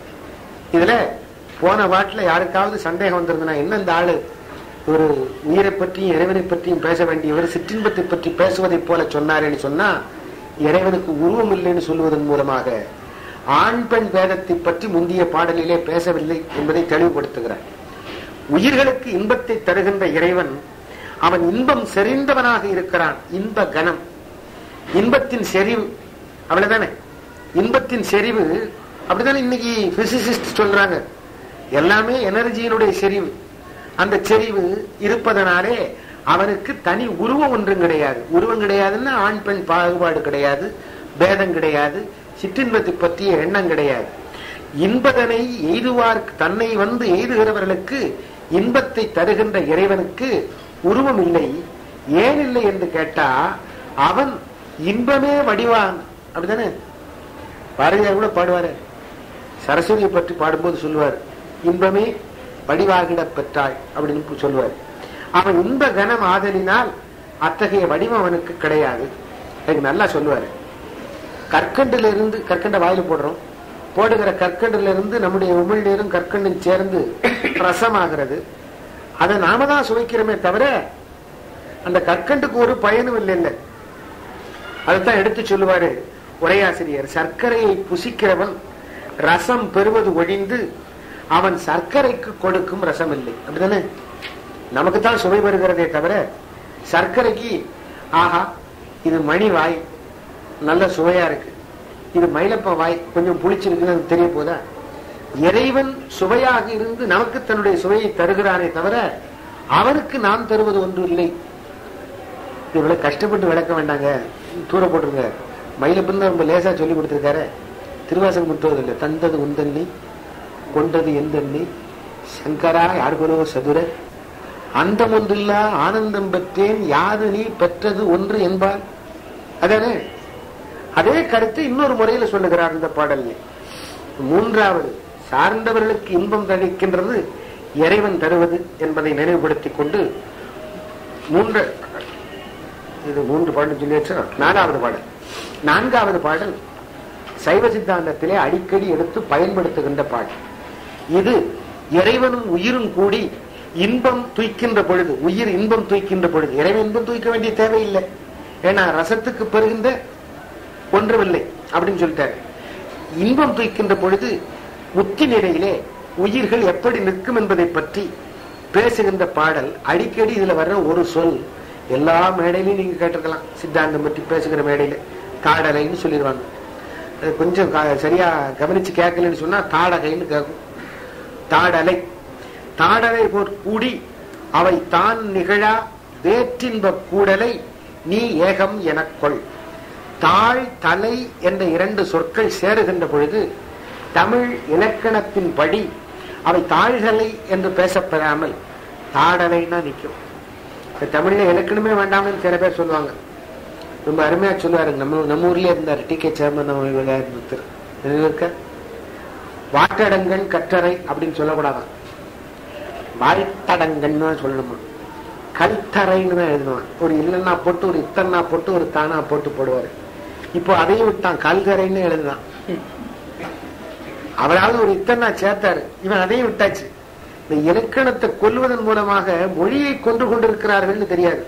இதுல போன பாட்டுல யாருக்காவது சந்தேகம் வந்திருந்தனா என்ன இந்த ஆளு ஒரு உயிரை பற்றியும் இறைவனை பற்றியும் பேச வேண்டியவர் சிற்றின்பத்தை பற்றி பேசுவதைப் போல சொன்னாரேன்னு சொன்னா இறைவனுக்கு உருவம் இல்லைன்னு சொல்லுவதன் மூலமாக ஆண் பெண் பேதத்தை பற்றி முந்தைய பாடலிலே பேசவில்லை என்பதை தெளிவுபடுத்துகிறார் உயிர்களுக்கு இன்பத்தை தருகின்ற இறைவன் அவன் இன்பம் செறிந்தவனாக இருக்கிறான் இன்ப கணம் இன்பத்தின் செறிவு அவ்வளவுதானே இன்பத்தின் செறிவு அப்படித்தானே இன்னைக்கு பிசிசிஸ்ட் சொல்றாங்க எல்லாமே எனர்ஜியினுடைய செறிவு அந்த செறிவு இருப்பதனாலே அவனுக்கு தனி உருவம் ஒன்றும் கிடையாது உருவம் கிடையாதுன்னா ஆண் பெண் பாகுபாடு கிடையாது பேதம் கிடையாது சிற்றின்பத்தை பற்றிய எண்ணம் கிடையாது இன்பதனை எய்துவார்க்கு தன்னை வந்து எய்துகிறவர்களுக்கு இன்பத்தை தருகின்ற இறைவனுக்கு உருவம் இல்லை ஏன் இல்லை என்று கேட்டா அவன் இன்பமே வடிவான் அப்படிதானே பாரதியார் கூட பாடுவாரு சரஸ்வதியை பற்றி பாடும்போது சொல்லுவார் இன்பமே வடிவாகிட பெற்றாள் அப்படின்னு சொல்லுவார் அவன் இன்ப கனம் ஆதலினால் அத்தகைய வடிவம் அவனுக்கு கிடையாது எனக்கு நல்லா சொல்லுவாரு கற்கண்டுல இருந்து கற்கண்ட வாயில போடுறோம் போடுகிற கற்கண்டுல இருந்து நம்முடைய உமிழ்நீரும் கற்கண்டும் சேர்ந்து ரசமாகிறது அதை நாம தான் சுவைக்கிறோமே தவிர அந்த கற்கண்டுக்கு ஒரு பயனும் இல்லை இல்லை அதைத்தான் எடுத்து சொல்லுவாரு உரையாசிரியர் சர்க்கரையை புசிக்கிறவன் ரசம் பெறுவது ஒழிந்து அவன் சர்க்கரைக்கு கொடுக்கும் ரசம் இல்லை அப்படிதானே நமக்கு தான் சுவை வருகிறதே தவிர சர்க்கரைக்கு ஆஹா இது மணி வாய் நல்ல சுவையா இருக்கு இது மயிலப்ப வாய் கொஞ்சம் புளிச்சிருக்குன்னு அது தெரிய போதா இறைவன் சுவையாக இருந்து நமக்கு தன்னுடைய சுவையை தருகிறானே தவிர அவனுக்கு நாம் தருவது ஒன்று இல்லை இவ்வளவு கஷ்டப்பட்டு விளக்க வேண்டாங்க தூர போட்டுருங்க மயிலப்பன் தான் ரொம்ப லேசா சொல்லி கொடுத்திருக்காரு திருவாசகம் முற்றுவது இல்லை தந்தது உந்தண்ணி கொண்டது எந்தண்ணி சங்கரா யார்கொலோ சதுர அந்தம் ஒன்றில்லா ஆனந்தம் பெற்றேன் யாது நீ பெற்றது ஒன்று என்பார் அதானே அதே கருத்து இன்னொரு முறையில சொல்லுகிறார் இந்த பாடல்ல மூன்றாவது சார்ந்தவர்களுக்கு இன்பம் தளிக்கின்றது இறைவன் தருவது என்பதை நினைவுபடுத்திக் கொண்டு மூன்று இது மூன்று பாடல் சொல்லியாச்சு நாலாவது பாடல் நான்காவது பாடல் சைவ சித்தாந்தத்திலே அடிக்கடி எடுத்து பயன்படுத்துகின்ற பாடல் இது இறைவனும் உயிரும் கூடி இன்பம் துய்க்கின்ற பொழுது உயிர் இன்பம் துய்க்கின்ற பொழுது இறைவன் இன்பம் துய்க்க வேண்டிய தேவையில்லை ஏன்னா ரசத்துக்கு பெறுகின்ற ஒன்றுமில்லை அப்படின்னு சொல்லிட்டாரு இன்பம் துய்க்கின்ற பொழுது முத்தி நிலையிலே உயிர்கள் எப்படி நிற்கும் என்பதை பற்றி பேசுகின்ற பாடல் அடிக்கடி இதுல வர்ற ஒரு சொல் எல்லா மேடையிலையும் நீங்க கேட்டிருக்கலாம் சித்தாந்தம் பற்றி பேசுகிற மேடையில காடலைன்னு சொல்லிடுவாங்க அது கொஞ்சம் கா- சரியா கவனிச்சு கேட்கலன்னு சொன்னா தாடகைன்னு கேட்கும் தாடலை தாடலை போர் கூடி அவை தான் நிகழா வேற்றின்ப கூடலை நீ ஏகம் எனக்கொள் தாழ் தலை என்ற இரண்டு சொற்கள் சேருகின்ற பொழுது தமிழ் இலக்கணத்தின் படி அவை தாழ்தலை என்று பேசப்படாமல் தாடலைன்னா நிற்கும் இப்ப தமிழ்ல இலக்கணமே வேண்டாம்னு சில பேர் சொல்லுவாங்க ரொம்ப அருமையா சொல்லுவாரு நம்ம நம்ம ஊர்லயே இருந்தாரு டி கே சேர்மன் விவேகானந்தர் நினைவு இருக்கா வாட்டடங்கன் கற்றரை அப்படின்னு சொல்லக்கூடாதான் வாழ்த்தடங்கன்னு தான் சொல்லணுமா கல்தரைன்னு தான் எழுதணும் ஒரு இல்லைன்னா போட்டு ஒரு இத்தன்னா போட்டு ஒரு தானா போட்டு போடுவாரு இப்போ அதையும் விட்டான் கல்கரைன்னு எழுதுதான் அவராவது ஒரு இத்தன்னா சேர்த்தாரு இவன் அதையும் விட்டாச்சு இந்த இலக்கணத்தை கொல்வதன் மூலமாக மொழியை கொண்டு கொண்டிருக்கிறார்கள்னு தெரியாது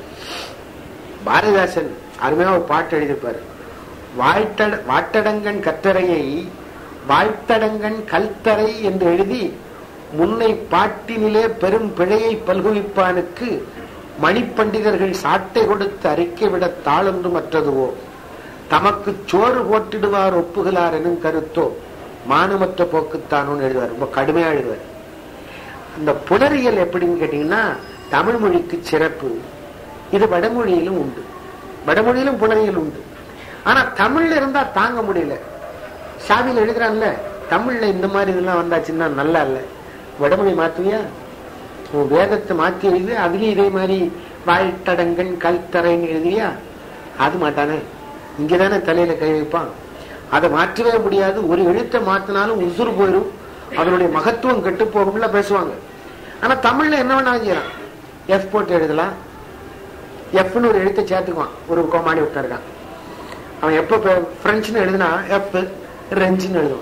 பாரதிதாசன் அருமையா ஒரு பாட்டு எழுதியிருப்பாரு வாழ்த்தட வாட்டடங்கன் கத்தரையை வாழ்த்தடங்கன் கல்தரை என்று எழுதி முன்னை பாட்டினிலே பெரும் பிழையை பல்குவிப்பானுக்கு மணிப்பண்டிதர்கள் சாட்டை கொடுத்து அறிக்கை விட தாளொன்று மற்றதுவோ தமக்கு சோறு போட்டிடுவார் ஒப்புகிறார் எனும் கருத்தோ மானமற்ற போக்குத்தானும் எழுதுவார் ரொம்ப கடுமையா எழுதுவார் அந்த புலரியல் எப்படின்னு கேட்டீங்கன்னா தமிழ் மொழிக்கு சிறப்பு இது வடமொழியிலும் உண்டு வடமொழியிலும் புலரியல் உண்டு ஆனா தமிழ்ல இருந்தா தாங்க முடியல சாமியில் எழுதுறான்ல தமிழ்ல இந்த மாதிரி இதெல்லாம் வந்தாச்சுன்னா நல்லா இல்ல வடமொழி மாத்துவியா உன் வேதத்தை மாத்தி எழுதி அதுலயும் இதே மாதிரி வாழ்த்தடங்கன் கல்தரைன்னு எழுதியா அது மாட்டானே இங்கதானே தலையில கை வைப்பான் அதை மாற்றவே முடியாது ஒரு எழுத்தை மாத்தினாலும் உசுறு போயிடும் அதனுடைய மகத்துவம் கெட்டு போகும்ல பேசுவாங்க ஆனா தமிழ்ல என்ன வேணாலும் செய்யலாம் எஃப் போட்டு எழுதலாம் எஃப்னு ஒரு எழுத்தை சேர்த்துக்குவான் ஒரு கோமாளி உட்காருக்கான் அவன் எப்ப பிரெஞ்சுன்னு எழுதுனா எஃப் ரெஞ்சுன்னு எழுதுவான்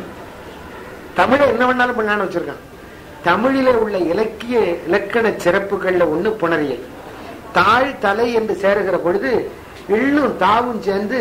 தமிழை என்ன வேணாலும் பண்ணான்னு வச்சிருக்கான் தமிழில உள்ள இலக்கிய இலக்கண சிறப்புகள்ல ஒண்ணு புணரியல் தாழ் தலை என்று சேருகிற பொழுது இள்ளும் தாவும் சேர்ந்து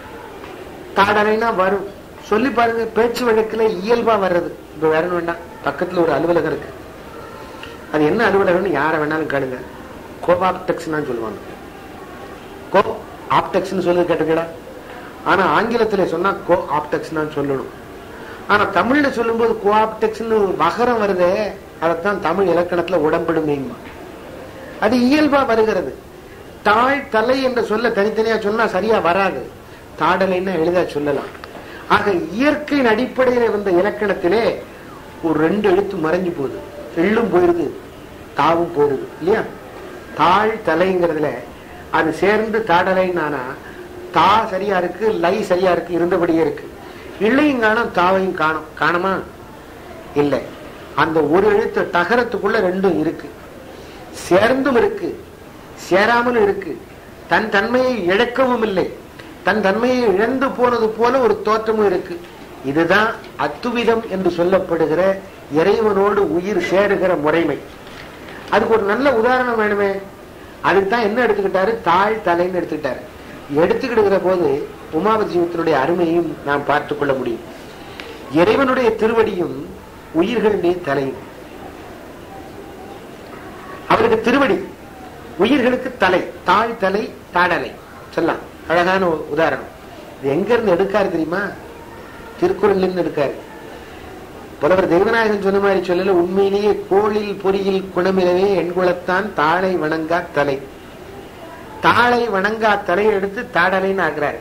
தாடலைனா வரும் சொல்லி பாருங்க பேச்சு வழக்குல இயல்பா வர்றது இப்ப வேற வேண்டாம் பக்கத்துல ஒரு அலுவலகம் இருக்கு அது என்ன அலுவலகம்னு யார வேணாலும் கேளுங்க கோபாப்டெக்ஸ் தான் சொல்லுவாங்க கோ ஆப்டெக்ஸ் சொல்லி கேட்டுக்கடா ஆனா ஆங்கிலத்துல சொன்னா கோ ஆப்டெக்ஸ் தான் சொல்லணும் ஆனா தமிழ்ல சொல்லும்போது கோ ஆப்டெக்ஸ்னு மகரம் வருதே அதைத்தான் தமிழ் இலக்கணத்துல உடம்படுமேமா அது இயல்பா வருகிறது தாழ் தலை என்ற சொல்ல தனித்தனியா சொன்னா சரியா வராது தாடலைன்னா எளிதா சொல்லலாம் ஆக இயற்கையின் அடிப்படையில் வந்த இலக்கணத்திலே ஒரு ரெண்டு எழுத்து மறைஞ்சு போகுது எள்ளும் போயிருது தாவும் போயிருது இல்லையா தாழ் தலைங்கிறதுல அது சேர்ந்து தாடலைன்னு தா சரியா இருக்கு லை சரியா இருக்கு இருந்தபடியே இருக்கு இல்லையும் காணும் தாவையும் காணும் காணுமா இல்லை அந்த ஒரு எழுத்து தகரத்துக்குள்ள ரெண்டும் இருக்கு சேர்ந்தும் இருக்கு சேராமலும் இருக்கு தன் தன்மையை இழக்கவும் இல்லை தன் தன்மையை இழந்து போனது போல ஒரு தோற்றமும் இருக்கு இதுதான் அத்துவிதம் என்று சொல்லப்படுகிற இறைவனோடு உயிர் சேருகிற முறைமை அதுக்கு ஒரு நல்ல உதாரணம் வேணுமே அதுக்கு தான் என்ன எடுத்துக்கிட்டாரு தாழ் தலைன்னு எடுத்துக்கிட்டாரு எடுத்துக்கிடுகிற போது உமாபஜீவத்தினுடைய அருமையும் நாம் பார்த்து கொள்ள முடியும் இறைவனுடைய திருவடியும் உயிர்களுடைய தலையும் அவருக்கு திருவடி உயிர்களுக்கு தலை தாழ் தலை தாடலை சொல்லலாம் அழகான ஒரு உதாரணம் இது எங்க இருந்து எடுக்காரு தெரியுமா திருக்குறள் இருந்து எடுக்காரு புலவர் தெய்வநாயகன் சொன்ன மாதிரி சொல்லல உண்மையிலேயே கோளில் பொறியில் குணமிலவே எண்குலத்தான் தாளை வணங்கா தலை தாளை வணங்கா தலையை எடுத்து தாடலைன்னு ஆக்குறாரு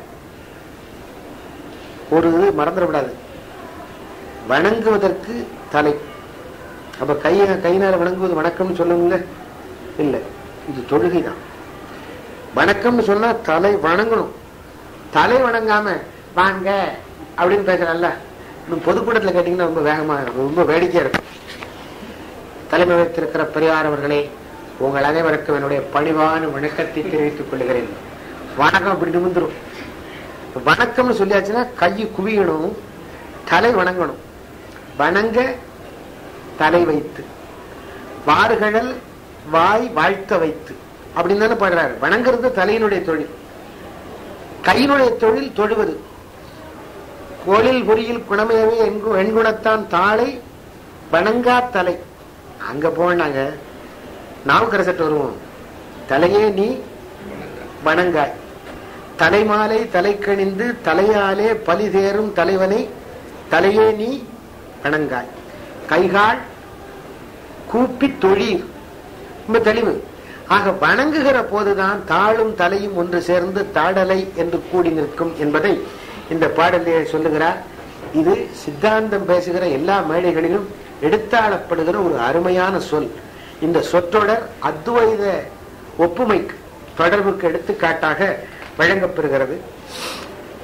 ஒரு இது மறந்துடக்கூடாது வணங்குவதற்கு தலை அப்ப கைய கையினால வணங்குவது வணக்கம்னு சொல்லணும்ல இல்ல இது தொழுகை தான் வணக்கம்னு சொன்னா தலை வணங்கணும் தலை வணங்காம வாங்க அப்படின்னு பேசுறல்ல இன்னும் பொதுக்கூட்டத்தில் கேட்டீங்கன்னா ரொம்ப வேகமா இருக்கும் ரொம்ப வேடிக்கையா இருக்கும் தலைமை வைத்திருக்கிற பெரியார் அவர்களே உங்கள் அனைவருக்கும் என்னுடைய பணிவான வணக்கத்தை தெரிவித்துக் கொள்கிறேன் வணக்கம் அப்படி நிமிந்துரும் வணக்கம்னு சொல்லியாச்சுன்னா கையை குவியணும் தலை வணங்கணும் வணங்க தலை வைத்து வாறுகழல் வாய் வாழ்த்த வைத்து அப்படின்னு தானே பாடுறாரு வணங்குறது தலையினுடைய தொழில் கையினுடைய தொழில் தொழுவது கோளில் பொறியில் குணமையவே வெண்குணத்தான் தாளை வணங்கா தலை அங்க போனாங்க நாவுக்கரசட்டு வருவோம் தலையே நீ வணங்காய் தலைமாலை தலை கணிந்து தலையாலே பலி தேரும் தலைவனை தலையே நீ வணங்காய் கைகால் கூப்பி தொழில் ரொம்ப தெளிவு ஆக வணங்குகிற போதுதான் தாளும் தலையும் ஒன்று சேர்ந்து தாடலை என்று கூடி நிற்கும் என்பதை இந்த பாடலிலே சொல்லுகிறார் இது சித்தாந்தம் பேசுகிற எல்லா மேடைகளிலும் எடுத்தாளப்படுகிற ஒரு அருமையான சொல் இந்த சொற்றொடர் அத்வைத ஒப்புமைக்கு தொடர்புக்கு எடுத்துக்காட்டாக வழங்கப்பெறுகிறது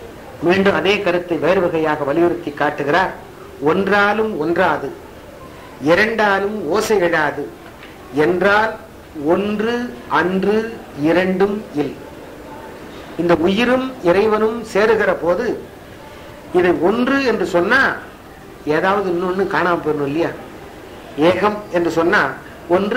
மீண்டும் அதே கருத்தை வேறு வகையாக வலியுறுத்தி காட்டுகிறார் ஒன்றாலும் ஒன்றாது இரண்டாலும் ஓசை எழாது என்றால் ஒன்று அன்று இரண்டும் இல் இந்த உயிரும் இறைவனும் சேருகிற போது இதை ஒன்று என்று சொன்னா ஏதாவது இன்னொன்னு காணாம போயிடணும் இல்லையா ஏகம் என்று சொன்னா ஒன்று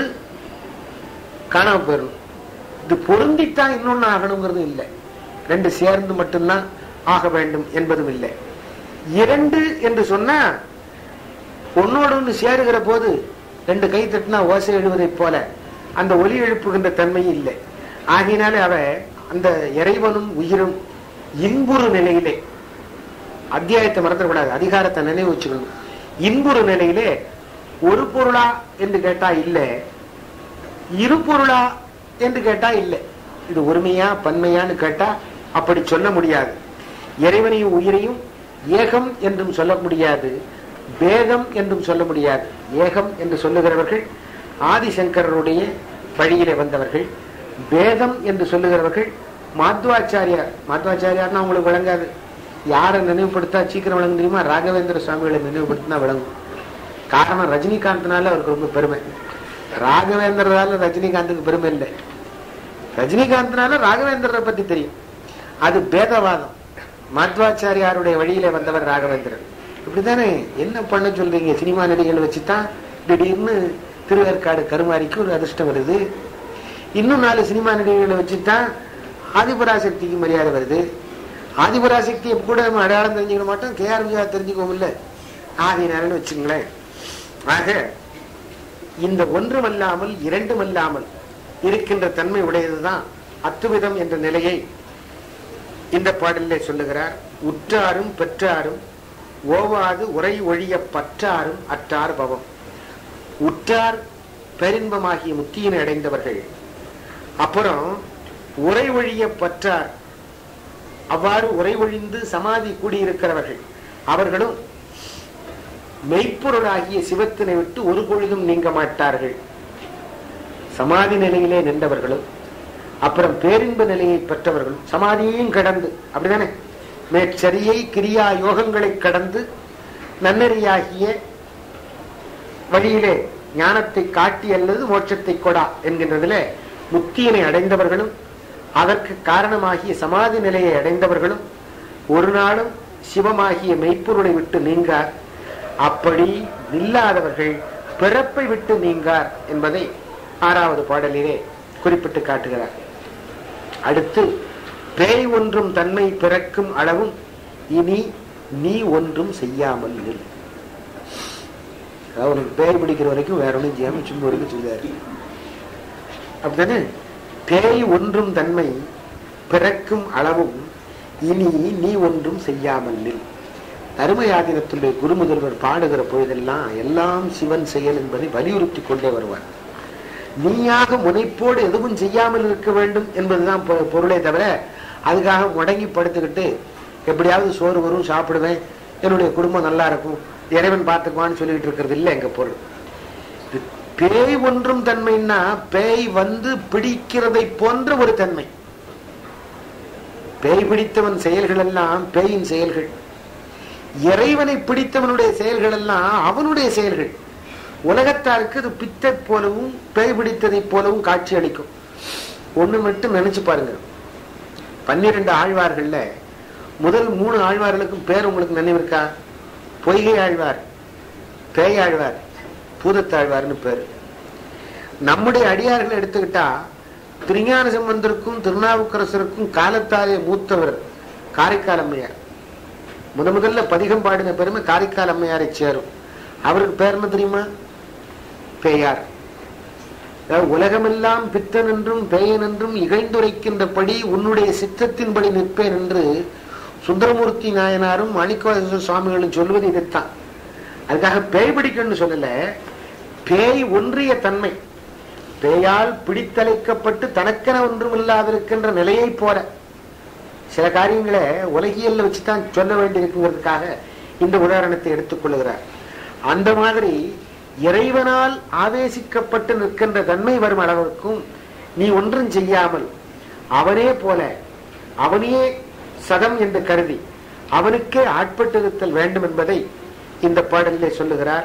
காணாம போயிடணும் இது பொருந்தித்தான் இன்னொன்னு ஆகணுங்கிறது இல்லை ரெண்டு சேர்ந்து மட்டும்தான் ஆக வேண்டும் என்பதும் இல்லை இரண்டு என்று சொன்னா ஒன்னோடு ஒன்று சேருகிற போது ரெண்டு கை தட்டினா ஓசை எழுவதைப் போல அந்த ஒலி எழுப்புகின்ற தன்மை இல்லை ஆகினாலே அவ அந்த இறைவனும் உயிரும் இன்புறு நிலையிலே அத்தியாயத்தை மறந்துடக்கூடாது அதிகாரத்தை நினைவு வச்சுக்கணும் இன்புறு நிலையிலே ஒரு பொருளா என்று கேட்டா இல்ல இரு பொருளா என்று கேட்டா இல்லை இது ஒருமையா பன்மையான்னு கேட்டா அப்படி சொல்ல முடியாது இறைவனையும் உயிரையும் ஏகம் என்றும் சொல்ல முடியாது பேதம் என்றும் சொல்ல முடியாது ஏகம் என்று சொல்லுகிறவர்கள் ஆதிசங்கரருடைய வழியிலே வந்தவர்கள் பேதம் என்று சொல்லுகிறவர்கள் மாத்வாச்சாரியார் மாத்வாச்சாரியார்னா உங்களுக்கு விளங்காது யாரை நினைவுபடுத்தா சீக்கிரம் விளங்கும் தெரியுமா ராகவேந்திர சுவாமிகளை நினைவுபடுத்தினா விளங்கும் காரணம் ரஜினிகாந்த்னால அவருக்கு ரொம்ப பெருமை ராகவேந்திரரால ரஜினிகாந்துக்கு பெருமை இல்லை ரஜினிகாந்த்னால ராகவேந்திரரை பத்தி தெரியும் அது பேதவாதம் மாத்வாச்சாரியாருடைய வழியில வந்தவர் ராகவேந்திரன் இப்படித்தானே என்ன பண்ண சொல்றீங்க சினிமா நடிகைகள் வச்சுதான் திடீர்னு திருவேற்காடு கருமாரிக்கு ஒரு அதிர்ஷ்டம் வருது இன்னும் நாலு சினிமா நடிகைகளை வச்சுதான் ஆதிபராசக்திக்கு மரியாதை வருது ஆதிபராசக்தியை கூட நம்ம அடையாளம் தெரிஞ்சுக்க மாட்டோம் கே ஆர் விஜயா தெரிஞ்சுக்கவும் இல்லை ஆதினாரன்னு வச்சுங்களேன் ஆக இந்த ஒன்றுமல்லாமல் இரண்டுமல்லாமல் இருக்கின்ற தன்மை உடையதுதான் அத்துவிதம் என்ற நிலையை இந்த பாடலிலே சொல்லுகிறார் உற்றாரும் பெற்றாரும் ஓவாது உரை ஒழிய பற்றாரும் அற்றார் பவம் உற்றார் பெரின்பமாகிய முத்தியினை அடைந்தவர்கள் அப்புறம் உரை ஒழிய பற்றார் அவ்வாறு உரை ஒழிந்து சமாதி கூடியிருக்கிறவர்கள் அவர்களும் மெய்ப்பொருளாகிய சிவத்தினை விட்டு ஒரு பொழுதும் நீங்க மாட்டார்கள் சமாதி நிலையிலே நின்றவர்களும் அப்புறம் பேரின்ப நிலையை பெற்றவர்களும் சமாதியையும் கடந்து அப்படிதானே மேற்சரியை கிரியா யோகங்களை கடந்து நன்னறியாகிய வழியிலே ஞானத்தை காட்டி அல்லது மோட்சத்தை கொடா என்கின்றதிலே முக்தியினை அடைந்தவர்களும் அதற்கு காரணமாகிய சமாதி நிலையை அடைந்தவர்களும் ஒரு நாளும் சிவமாகிய மெய்ப்பொருளை விட்டு நீங்கார் அப்படி நில்லாதவர்கள் பிறப்பை விட்டு நீங்கார் என்பதை ஆறாவது பாடலிலே குறிப்பிட்டு காட்டுகிறார் அடுத்து பேய் ஒன்றும் தன்மை பிறக்கும் அளவும் இனி நீ ஒன்றும் செய்யாமல் நில் அதாவது உனக்கு பேய் பிடிக்கிற வரைக்கும் வேற ஒன்றும் செய்யாம சும்மா வரைக்கும் சொல்லுவாரு அப்படித்தானே பேய் ஒன்றும் தன்மை பிறக்கும் அளவும் இனி நீ ஒன்றும் செய்யாமல் நில் அருமையாதினத்துடைய குருமுதல்வர் பாடுகிற பொழுதெல்லாம் எல்லாம் சிவன் செயல் என்பதை வலியுறுத்தி கொண்டே வருவார் நீயாக முனைப்போடு எதுவும் செய்யாமல் இருக்க வேண்டும் என்பதுதான் பொ- பொருளே தவிர அதுக்காக முடங்கி படுத்துக்கிட்டு எப்படியாவது சோறு வரும் சாப்பிடுவேன் என்னுடைய குடும்பம் நல்லா இருக்கும் இறைவன் பார்த்துக்குவான்னு சொல்லிட்டு இருக்கிறது இல்லை எங்க பொருள் இது பேய் ஒன்றும் தன்மைன்னா பேய் வந்து பிடிக்கிறதை போன்ற ஒரு தன்மை பேய் பிடித்தவன் செயல்கள் எல்லாம் பேயின் செயல்கள் இறைவனை பிடித்தவனுடைய செயல்கள் எல்லாம் அவனுடைய செயல்கள் உலகத்தாருக்கு அது பித்தை போலவும் பேய் பிடித்ததை போலவும் காட்சி அளிக்கும் ஒண்ணு மட்டும் நினைச்சு பாருங்க பன்னிரண்டு ஆழ்வார்கள்ல முதல் மூணு ஆழ்வார்களுக்கும் பேர் உங்களுக்கு நினைவு இருக்கா பொய்கை ஆழ்வார் பேய் ஆழ்வார் பூதத்தாழ்வார்னு பேர் நம்முடைய அடியார்களை எடுத்துக்கிட்டா திருஞான சம்பந்தருக்கும் திருநாவுக்கரசருக்கும் காலத்தாலே மூத்தவர் காரைக்கால் அம்மையார் முத முதல்ல பதிகம் பாடின பெருமை காரைக்கால் அம்மையாரை சேரும் அவருக்கு பேர் என்ன தெரியுமா பேயார் அதாவது உலகமெல்லாம் பித்தன் என்றும் பேயன் என்றும் இகழ்ந்துரைக்கின்றபடி உன்னுடைய சித்தத்தின்படி நிற்பேன் என்று சுந்தரமூர்த்தி நாயனாரும் மாணிக்கவாச சுவாமிகளும் சொல்வது இதைத்தான் அதுக்காக பேய் பிடிக்கணும்னு சொல்லல பேய் ஒன்றிய தன்மை பேயால் பிடித்தலைக்கப்பட்டு தனக்கென ஒன்றும் இல்லாதிருக்கின்ற நிலையை போல சில காரியங்களை உலகியல்ல வச்சுதான் சொல்ல வேண்டியிருக்குங்கிறதுக்காக இந்த உதாரணத்தை எடுத்துக் கொள்ளுகிறார் அந்த மாதிரி இறைவனால் ஆவேசிக்கப்பட்டு நிற்கின்ற தன்மை வரும் அளவிற்கும் நீ ஒன்றும் செய்யாமல் அவனே போல அவனையே சதம் என்று கருதி அவனுக்கே ஆட்பட்டிருத்தல் வேண்டும் என்பதை இந்த பாடலிலே சொல்லுகிறார்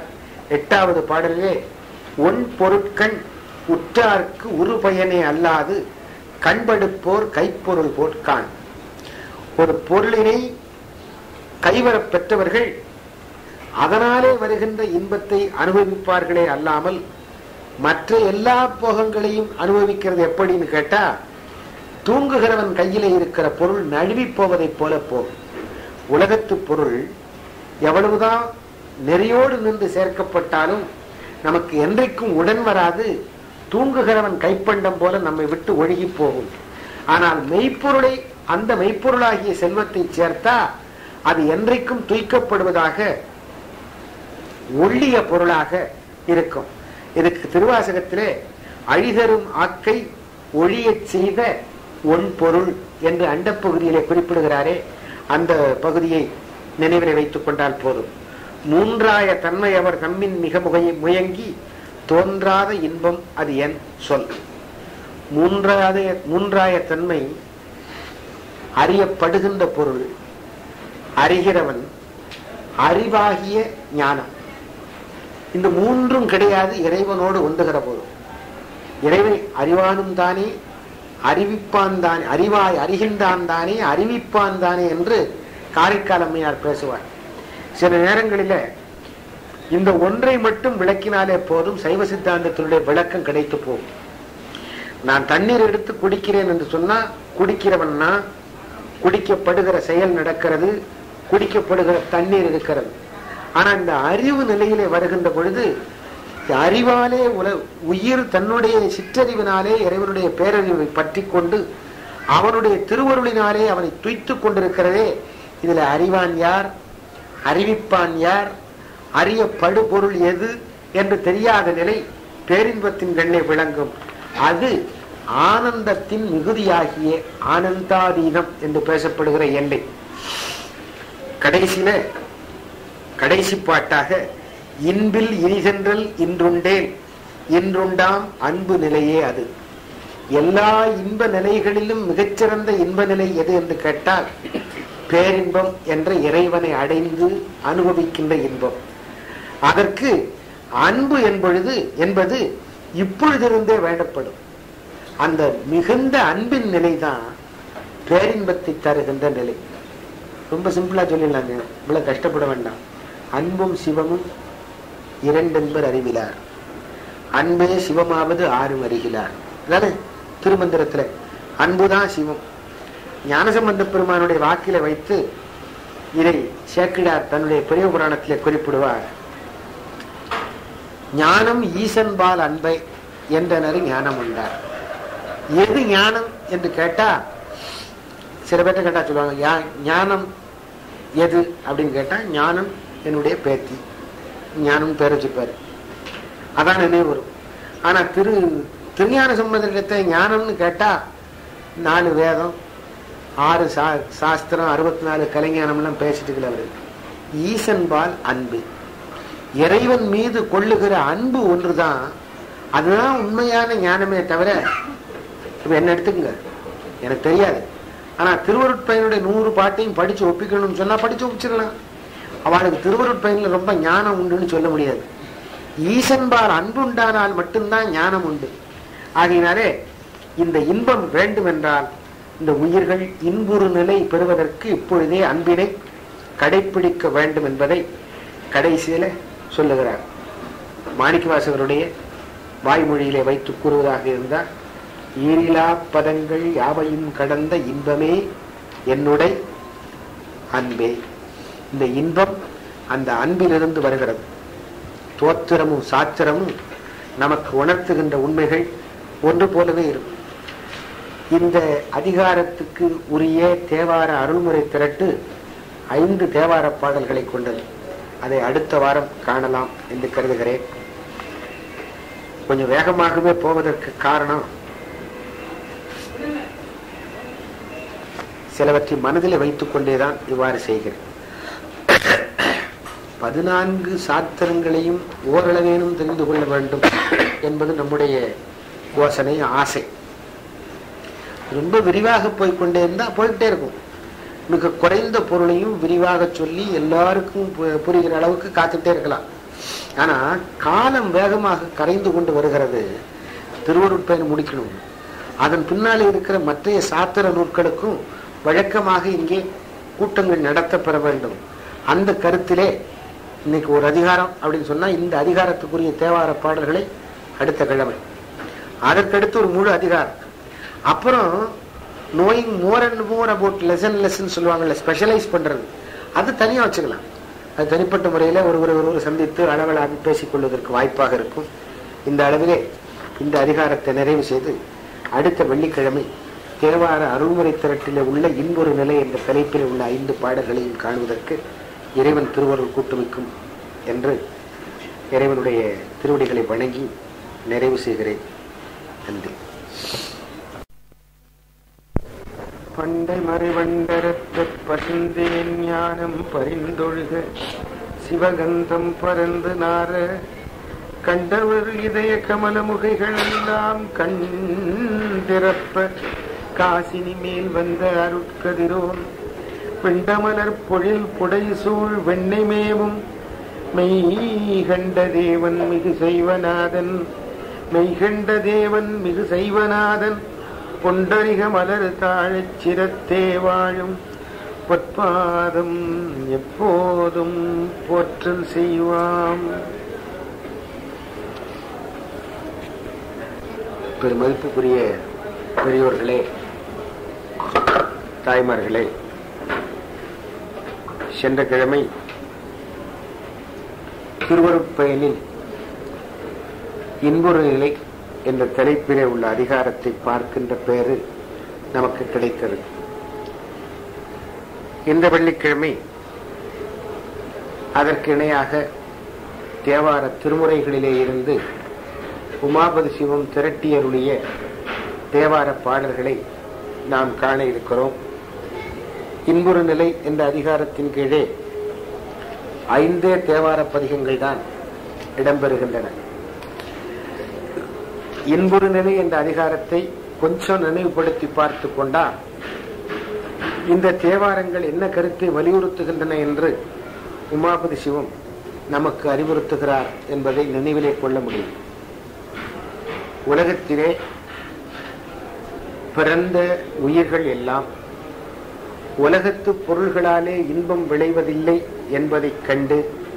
எட்டாவது பாடலிலே ஒன் பொருட்கண் உற்றார்க்கு உரு பயனே அல்லாது கண்படுப்போர் கைப்பொருள் போட்கான் ஒரு பொருளினை கைவரப் பெற்றவர்கள் அதனாலே வருகின்ற இன்பத்தை அனுபவிப்பார்களே அல்லாமல் மற்ற எல்லா போகங்களையும் அனுபவிக்கிறது எப்படின்னு கேட்டா தூங்குகிறவன் கையிலே இருக்கிற பொருள் நழுவி போவதைப் போல போகும் உலகத்து பொருள் எவ்வளவுதான் நெறியோடு நின்று சேர்க்கப்பட்டாலும் நமக்கு என்றைக்கும் உடன் வராது தூங்குகிறவன் கைப்பண்டம் போல நம்மை விட்டு ஒழுகி போகும் ஆனால் மெய்ப்பொருளை அந்த மெய்ப்பொருளாகிய செல்வத்தை சேர்த்தா அது என்றைக்கும் துய்க்கப்படுவதாக ஒள்ளிய பொருளாக இருக்கும் இதுக்கு திருவாசகத்திலே அழிதரும் ஆக்கை ஒழியச் செய்த ஒன் பொருள் என்று அண்டப்பகுதியிலே குறிப்பிடுகிறாரே அந்த பகுதியை நினைவிலே வைத்துக் கொண்டால் போதும் மூன்றாய தன்மை அவர் தம்மின் மிக முகைய முயங்கி தோன்றாத இன்பம் அது என் சொல் மூன்றாத மூன்றாய தன்மை அறியப்படுகின்ற பொருள் அறிகிறவன் அறிவாகிய ஞானம் இந்த மூன்றும் கிடையாது இறைவனோடு ஒந்துகிற போது இறைவன் அறிவானும் தானே அறிவிப்பான் தானே அறிவாய் அறிகின்றான் தானே அறிவிப்பான் தானே என்று காரைக்கால் அம்மையார் பேசுவார் சில நேரங்களில இந்த ஒன்றை மட்டும் விளக்கினாலே போதும் சைவ சித்தாந்தத்தினுடைய விளக்கம் கிடைத்து போகும் நான் தண்ணீர் எடுத்து குடிக்கிறேன் என்று சொன்னா குடிக்கிறவன்னா குடிக்கப்படுகிற செயல் நடக்கிறது குடிக்கப்படுகிற தண்ணீர் இருக்கிறது ஆனா இந்த அறிவு நிலையிலே வருகின்ற பொழுது இந்த அறிவாலே உல உயிர் தன்னுடைய சிற்றறிவினாலே இறைவனுடைய பேரறிவை பற்றி கொண்டு அவனுடைய திருவருளினாலே அவனை துய்த்துக் கொண்டிருக்கிறதே இதுல அறிவான் யார் அறிவிப்பான் யார் அறியப்படு பொருள் எது என்று தெரியாத நிலை பேரின்பத்தின் கண்ணே விளங்கும் அது ஆனந்தத்தின் மிகுதியாகிய ஆனந்தாதீனம் என்று பேசப்படுகிற எல்லை கடைசியில கடைசி பாட்டாக இன்பில் இனிசென்றல் இன்றுண்டேன் இன்றுண்டாம் அன்பு நிலையே அது எல்லா இன்ப நிலைகளிலும் மிகச்சிறந்த இன்ப நிலை எது என்று கேட்டால் பேரின்பம் என்ற இறைவனை அடைந்து அனுபவிக்கின்ற இன்பம் அதற்கு அன்பு என்பொழுது என்பது இப்பொழுதிருந்தே வேண்டப்படும் அந்த மிகுந்த அன்பின் நிலைதான் பேரின்பத்தை தருகின்ற நிலை ரொம்ப சிம்பிளா சொல்லிடலாங்க இவ்வளவு கஷ்டப்பட வேண்டாம் அன்பும் சிவமும் இரண்டென்பர் அறிவிலார் அன்பே சிவமாவது ஆறும் அறிகிறார் அதானே திருமந்திரத்துல அன்புதான் சிவம் ஞானசம்பந்த பெருமானுடைய வாக்கில வைத்து இதை சேக்கிடார் தன்னுடைய பெரிய புராணத்திலே குறிப்பிடுவார் ஞானம் ஈசன்பால் அன்பை என்றனர் ஞானம் உண்டார் எது ஞானம் என்று கேட்டா சில பேர்ட்ட கேட்டா சொல்லுவாங்க யா- ஞானம் எது அப்படின்னு கேட்டா ஞானம் என்னுடைய பேத்தி ஞானம் பேர் வச்சுப்பாரு அதான் நினைவு வரும் ஆனா திரு திருஞான சம்பந்தத்தை ஞானம்னு கேட்டா நாலு வேதம் ஆறு சா சாஸ்திரம் அறுபத்தி நாலு கலைஞானம்லாம் பேசிட்டு இருக்கல அவரு ஈசன்பால் அன்பு இறைவன் மீது கொள்ளுகிற அன்பு ஒன்றுதான் அதுதான் உண்மையான ஞானமே தவிர இப்ப என்ன எடுத்துக்கங்க எனக்கு தெரியாது ஆனா திருவருட்பயனுடைய நூறு பாட்டையும் படிச்சு ஒப்பிக்கணும்னு சொன்னா படிச்சு ஒப்பிச்சிடலாம் அவளுக்கு திருவருட்பயனில் ரொம்ப ஞானம் உண்டுன்னு சொல்ல முடியாது ஈசன்பால் அன்பு உண்டானால் மட்டும்தான் ஞானம் உண்டு ஆகையினாலே இந்த இன்பம் வேண்டும் என்றால் இந்த உயிர்கள் இன்புறு நிலை பெறுவதற்கு இப்பொழுதே அன்பினை கடைப்பிடிக்க வேண்டும் என்பதை கடைசியில சொல்லுகிறார் மாணிக்கவாசகருடைய வாய்மொழியிலே வைத்து கூறுவதாக இருந்தால் ஈரிலா பதங்கள் யாவையும் கடந்த இன்பமே என்னுடைய அன்பே இந்த இன்பம் அந்த அன்பிலிருந்து வருகிறது தோத்திரமும் சாத்திரமும் நமக்கு உணர்த்துகின்ற உண்மைகள் ஒன்று போலவே இருக்கும் இந்த அதிகாரத்துக்கு உரிய தேவார அருள்முறை திரட்டு ஐந்து தேவார பாடல்களை கொண்டது அதை அடுத்த வாரம் காணலாம் என்று கருதுகிறேன் கொஞ்சம் வேகமாகவே போவதற்கு காரணம் சிலவற்றை மனதில் வைத்துக் கொண்டேதான் இவ்வாறு செய்கிறேன் பதினான்கு சாத்திரங்களையும் ஓரளவேனும் தெரிந்து கொள்ள வேண்டும் என்பது நம்முடைய யோசனை ஆசை ரொம்ப விரிவாக போய்க்கொண்டே இருந்தா போயிட்டே இருக்கும் மிக குறைந்த பொருளையும் விரிவாக சொல்லி எல்லாருக்கும் பு- புரிகிற அளவுக்கு காத்துட்டே இருக்கலாம் ஆனா காலம் வேகமாக கரைந்து கொண்டு வருகிறது திருவருட்பயன் முடிக்கணும் அதன் பின்னாலே இருக்கிற மற்றைய சாத்திர நூற்களுக்கும் வழக்கமாக இங்கே கூட்டங்கள் நடத்தப்பெற வேண்டும் அந்த கருத்திலே இன்னைக்கு ஒரு அதிகாரம் அப்படின்னு சொன்னா இந்த அதிகாரத்துக்குரிய தேவார பாடல்களை அடுத்த கிழமை அதற்கடுத்து ஒரு முழு அதிகாரம் அப்புறம் knowing more and more about lesson lesson சொல்லுவாங்கல்ல ஸ்பெஷலைஸ் பண்றது அது தனியா வச்சுக்கலாம் அது தனிப்பட்ட முறையில் ஒருவர் ஒருவர் சந்தித்து அளவலாக பேசிக் கொள்வதற்கு வாய்ப்பாக இருக்கும் இந்த அளவிலே இந்த அதிகாரத்தை நிறைவு செய்து அடுத்த வெள்ளிக்கிழமை தேவார அருள்முறை திரட்டிலே உள்ள இன்பொரு நிலை என்ற தலைப்பில் உள்ள ஐந்து பாடல்களையும் காணுவதற்கு இறைவன் திருவருள் கூட்டுவிக்கும் என்று இறைவனுடைய திருவடிகளை வணங்கி நிறைவு செய்கிறேன் நன்றி பண்டை மறைவண்டரத்து பசுந்தேன் ஞானம் பரிந்தொழுக சிவகந்தம் பறந்து நார கண்டவர் இதய கமல முகைகள் எல்லாம் கண்டிரப்ப காசினி மேல் வந்த அருட்கதிரோன் பிண்டமலர் பொழில் புடைசூழ் வெண்ணைமேவும் மெய்கண்ட தேவன் மிகு செய்வநாதன் மெய்கண்ட தேவன் மிகு செய்வநாதன் பொண்டரிக மலர் தாழச் சிரத்தே வாழும் பொற்பாதம் எப்போதும் போற்றல் செய்வாம் பெருமதிப்புக்குரிய பெரியோர்களே தாய்மார்களே சென்ற கிழமை திருவருட்பயனில் இன்புற நிலை என்ற தலைப்பிலே உள்ள அதிகாரத்தை பார்க்கின்ற பேரு நமக்கு கிடைத்தது இந்த வெள்ளிக்கிழமை அதற்கு இணையாக தேவார திருமுறைகளிலே இருந்து உமாபதி சிவம் திரட்டியருடைய தேவார பாடல்களை நாம் காண இருக்கிறோம் இன்புறு நிலை என்ற அதிகாரத்தின் கீழே ஐந்தே தேவார பதிகங்கள் தான் இடம்பெறுகின்றன இன்புறு நிலை என்ற அதிகாரத்தை கொஞ்சம் நினைவுபடுத்தி பார்த்து கொண்டா இந்த தேவாரங்கள் என்ன கருத்தை வலியுறுத்துகின்றன என்று உமாபதி சிவம் நமக்கு அறிவுறுத்துகிறார் என்பதை நினைவிலே கொள்ள முடியும் உலகத்திலே பிறந்த உயிர்கள் எல்லாம் உலகத்து பொருள்களாலே இன்பம் விளைவதில்லை என்பதைக் கண்டு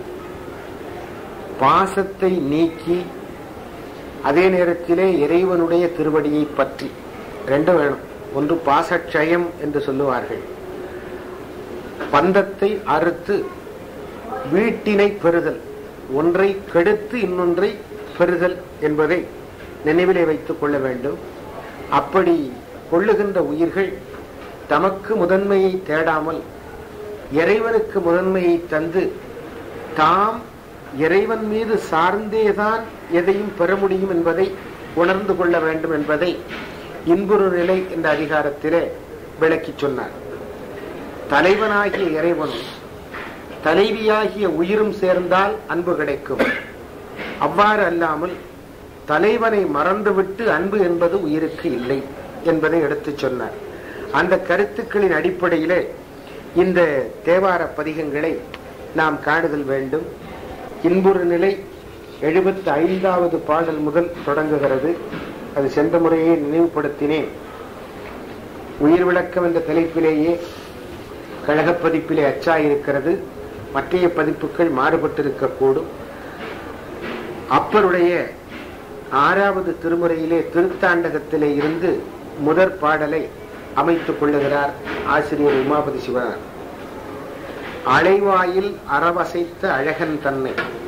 பாசத்தை நீக்கி அதே நேரத்திலே இறைவனுடைய திருவடியை பற்றி ரெண்டும் வேணும் ஒன்று பாசட்சயம் என்று சொல்லுவார்கள் பந்தத்தை அறுத்து வீட்டினை பெறுதல் ஒன்றை கெடுத்து இன்னொன்றை பெறுதல் என்பதை நினைவிலே வைத்துக் கொள்ள வேண்டும் அப்படி கொள்ளுகின்ற உயிர்கள் தமக்கு முதன்மையை தேடாமல் இறைவனுக்கு முதன்மையை தந்து தாம் இறைவன் மீது சார்ந்தேதான் எதையும் பெற முடியும் என்பதை உணர்ந்து கொள்ள வேண்டும் என்பதை இன்புறு நிலை என்ற அதிகாரத்திலே விளக்கி சொன்னார் தலைவனாகிய இறைவனும் தலைவியாகிய உயிரும் சேர்ந்தால் அன்பு கிடைக்கும் அவ்வாறு அல்லாமல் தலைவனை மறந்துவிட்டு அன்பு என்பது உயிருக்கு இல்லை என்பதை எடுத்துச் சொன்னார் அந்த கருத்துக்களின் அடிப்படையிலே இந்த தேவார பதிகங்களை நாம் காணுதல் வேண்டும் இன்புறு நிலை எழுபத்தி ஐந்தாவது பாடல் முதல் தொடங்குகிறது அது சென்ற முறையே நினைவுபடுத்தினேன் உயிர் விளக்கம் என்ற தலைப்பிலேயே கழகப் பதிப்பிலே அச்சாயிருக்கிறது மற்றைய பதிப்புகள் மாறுபட்டிருக்கக்கூடும் அப்பருடைய ஆறாவது திருமுறையிலே திருத்தாண்டகத்திலே இருந்து முதற் பாடலை அமைத்துக் கொள்ளுகிறார் ஆசிரியர் உமாபதி சிவனார் அலைவாயில் அறவசைத்த அழகன் தன்னை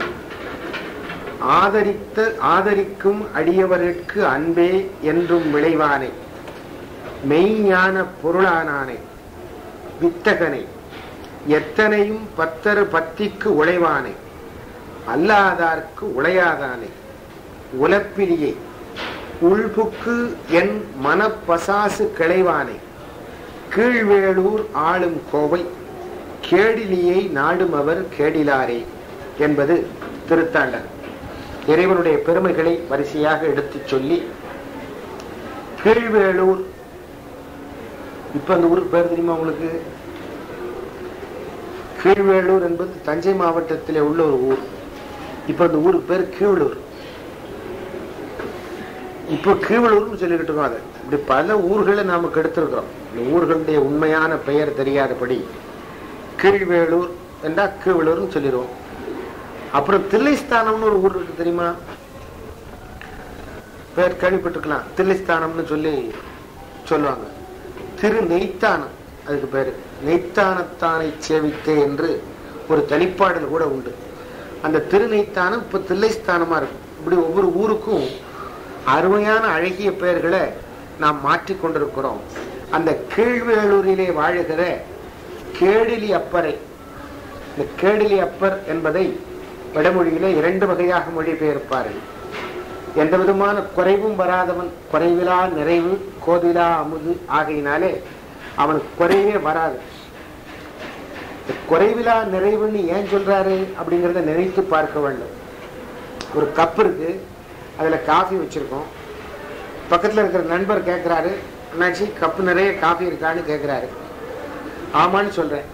ஆதரித்த ஆதரிக்கும் அடியவருக்கு அன்பே என்றும் விளைவானே மெய்ஞான பொருளானானே வித்தகனை எத்தனையும் பத்தரு பத்திக்கு உழைவானே அல்லாதார்க்கு உழையாதானே உலப்பிலியை உள்புக்கு என் மனப்பசாசு கிளைவானே கீழ்வேளூர் ஆளும் கோவை கேடிலியை நாடும் அவர் கேடிலாரே என்பது திருத்தாண்டர் இறைவனுடைய பெருமைகளை வரிசையாக எடுத்துச் சொல்லி கீழ்வேளூர் இப்ப அந்த ஊருக்கு பேர் தெரியுமா உங்களுக்கு கீழ்வேளூர் என்பது தஞ்சை மாவட்டத்திலே உள்ள ஒரு ஊர் இப்ப இந்த ஊருக்கு பேர் கீவளூர் இப்போ கீவளூர்னு சொல்லிக்கிட்டு இருக்கோம் அதை இப்படி பல ஊர்களை நாம கெடுத்திருக்கிறோம் இந்த ஊர்களுடைய உண்மையான பெயர் தெரியாதபடி கீழ்வேலூர் என்றா கீவளூர்னு சொல்லிடுவோம் அப்புறம் தில்லைஸ்தானம்னு ஒரு ஊர் இருக்கு தெரியுமா பேர் கேள்விப்பட்டிருக்கலாம் தில்லைஸ்தானம்னு சொல்லி சொல்லுவாங்க திரு நெய்த்தானம் அதுக்கு பேரு நெய்த்தானத்தானை சேவித்தே என்று ஒரு தனிப்பாடல் கூட உண்டு அந்த திருநெய்த்தானம் இப்ப தில்லைஸ்தானமா இருக்கும் இப்படி ஒவ்வொரு ஊருக்கும் அருமையான அழகிய பெயர்களை நாம் மாற்றிக் கொண்டிருக்கிறோம் அந்த கீழ்வேலூரிலே வாழுகிற கேடிலி அப்பரை இந்த கேடிலி அப்பர் என்பதை வடமொழியிலே இரண்டு வகையாக மொழிபெயர்ப்பார்கள் எந்த விதமான குறைவும் வராதவன் குறைவிலா நிறைவு கோதிலா அமுது ஆகையினாலே அவன் குறைவே வராது இந்த குறைவிலா நிறைவுன்னு ஏன் சொல்றாரு அப்படிங்கறத நினைத்து பார்க்க வேண்டும் ஒரு கப் இருக்கு அதுல காஃபி வச்சிருக்கோம் பக்கத்துல இருக்கிற நண்பர் கேட்கிறாரு அண்ணாச்சி கப்பு நிறைய காஃபி இருக்கான்னு கேட்கிறாரு ஆமான்னு சொல்றேன்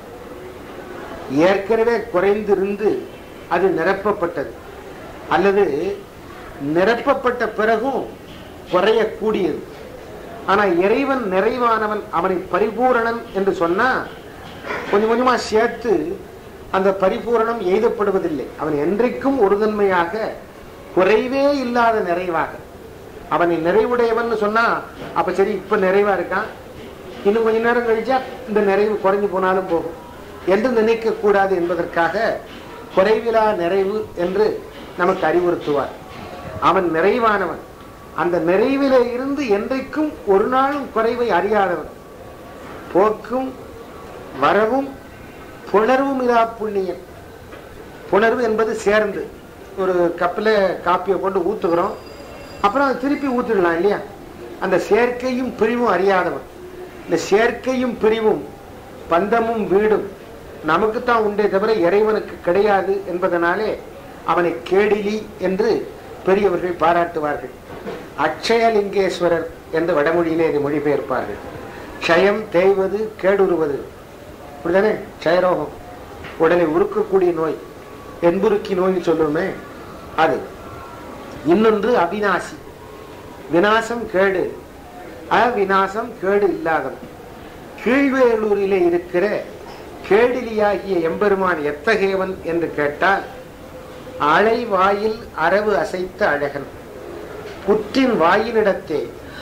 ஏற்கனவே குறைந்திருந்து அது நிரப்பப்பட்டது அல்லது நிரப்பப்பட்ட பிறகும் குறையக்கூடியது ஆனா இறைவன் நிறைவானவன் அவனை பரிபூரணன் என்று சொன்னா கொஞ்சம் கொஞ்சமா சேர்த்து அந்த பரிபூரணம் எய்தப்படுவதில்லை அவன் என்றைக்கும் ஒரு தன்மையாக குறைவே இல்லாத நிறைவாக அவனை நிறைவுடையவன் சொன்னா அப்ப சரி இப்ப நிறைவா இருக்கான் இன்னும் கொஞ்ச நேரம் கழிச்சா இந்த நிறைவு குறைஞ்சு போனாலும் போகும் என்று நினைக்க கூடாது என்பதற்காக குறைவிலா நிறைவு என்று நமக்கு அறிவுறுத்துவார் அவன் நிறைவானவன் அந்த நிறைவிலே இருந்து என்றைக்கும் ஒரு நாளும் குறைவை அறியாதவன் போக்கும் வரவும் புணர்வும் இதா புண்ணியம் புணர்வு என்பது சேர்ந்து ஒரு கப்பில் காப்பியை கொண்டு ஊத்துகிறோம் அப்புறம் அதை திருப்பி ஊத்திடலாம் இல்லையா அந்த சேர்க்கையும் பிரிவும் அறியாதவன் இந்த சேர்க்கையும் பிரிவும் பந்தமும் வீடும் நமக்குத்தான் உண்டே தவிர இறைவனுக்கு கிடையாது என்பதனாலே அவனை கேடிலி என்று பெரியவர்கள் பாராட்டுவார்கள் அக்ஷயலிங்கேஸ்வரர் என்று வடமொழியிலே இது மொழிபெயர்ப்பார்கள் க்ஷயம் தேய்வது கேடுருவது அப்படிதானே க்ஷயரோகம் உடலை உருக்கக்கூடிய நோய் என்புருக்கி நோய்னு சொல்லுவோமே அது இன்னொன்று அவிநாசி விநாசம் கேடு அவிநாசம் கேடு இல்லாதவன் கீழ்வேலூரிலே இருக்கிற கேடிலியாகிய எம்பெருமான் எத்தகையவன் என்று கேட்டால் அலை வாயில் அரவு அசைத்த அழகன் புற்றின் வாயிலிடத்தே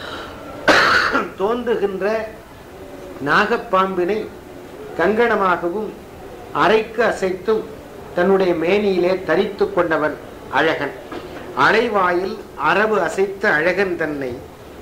தோன்றுகின்ற நாகப்பாம்பினை கங்கணமாகவும் அரைக்கு அசைத்தும் தன்னுடைய மேனியிலே தரித்து கொண்டவன் அழகன் அலைவாயில் அரபு அசைத்த அழகன் தன்னை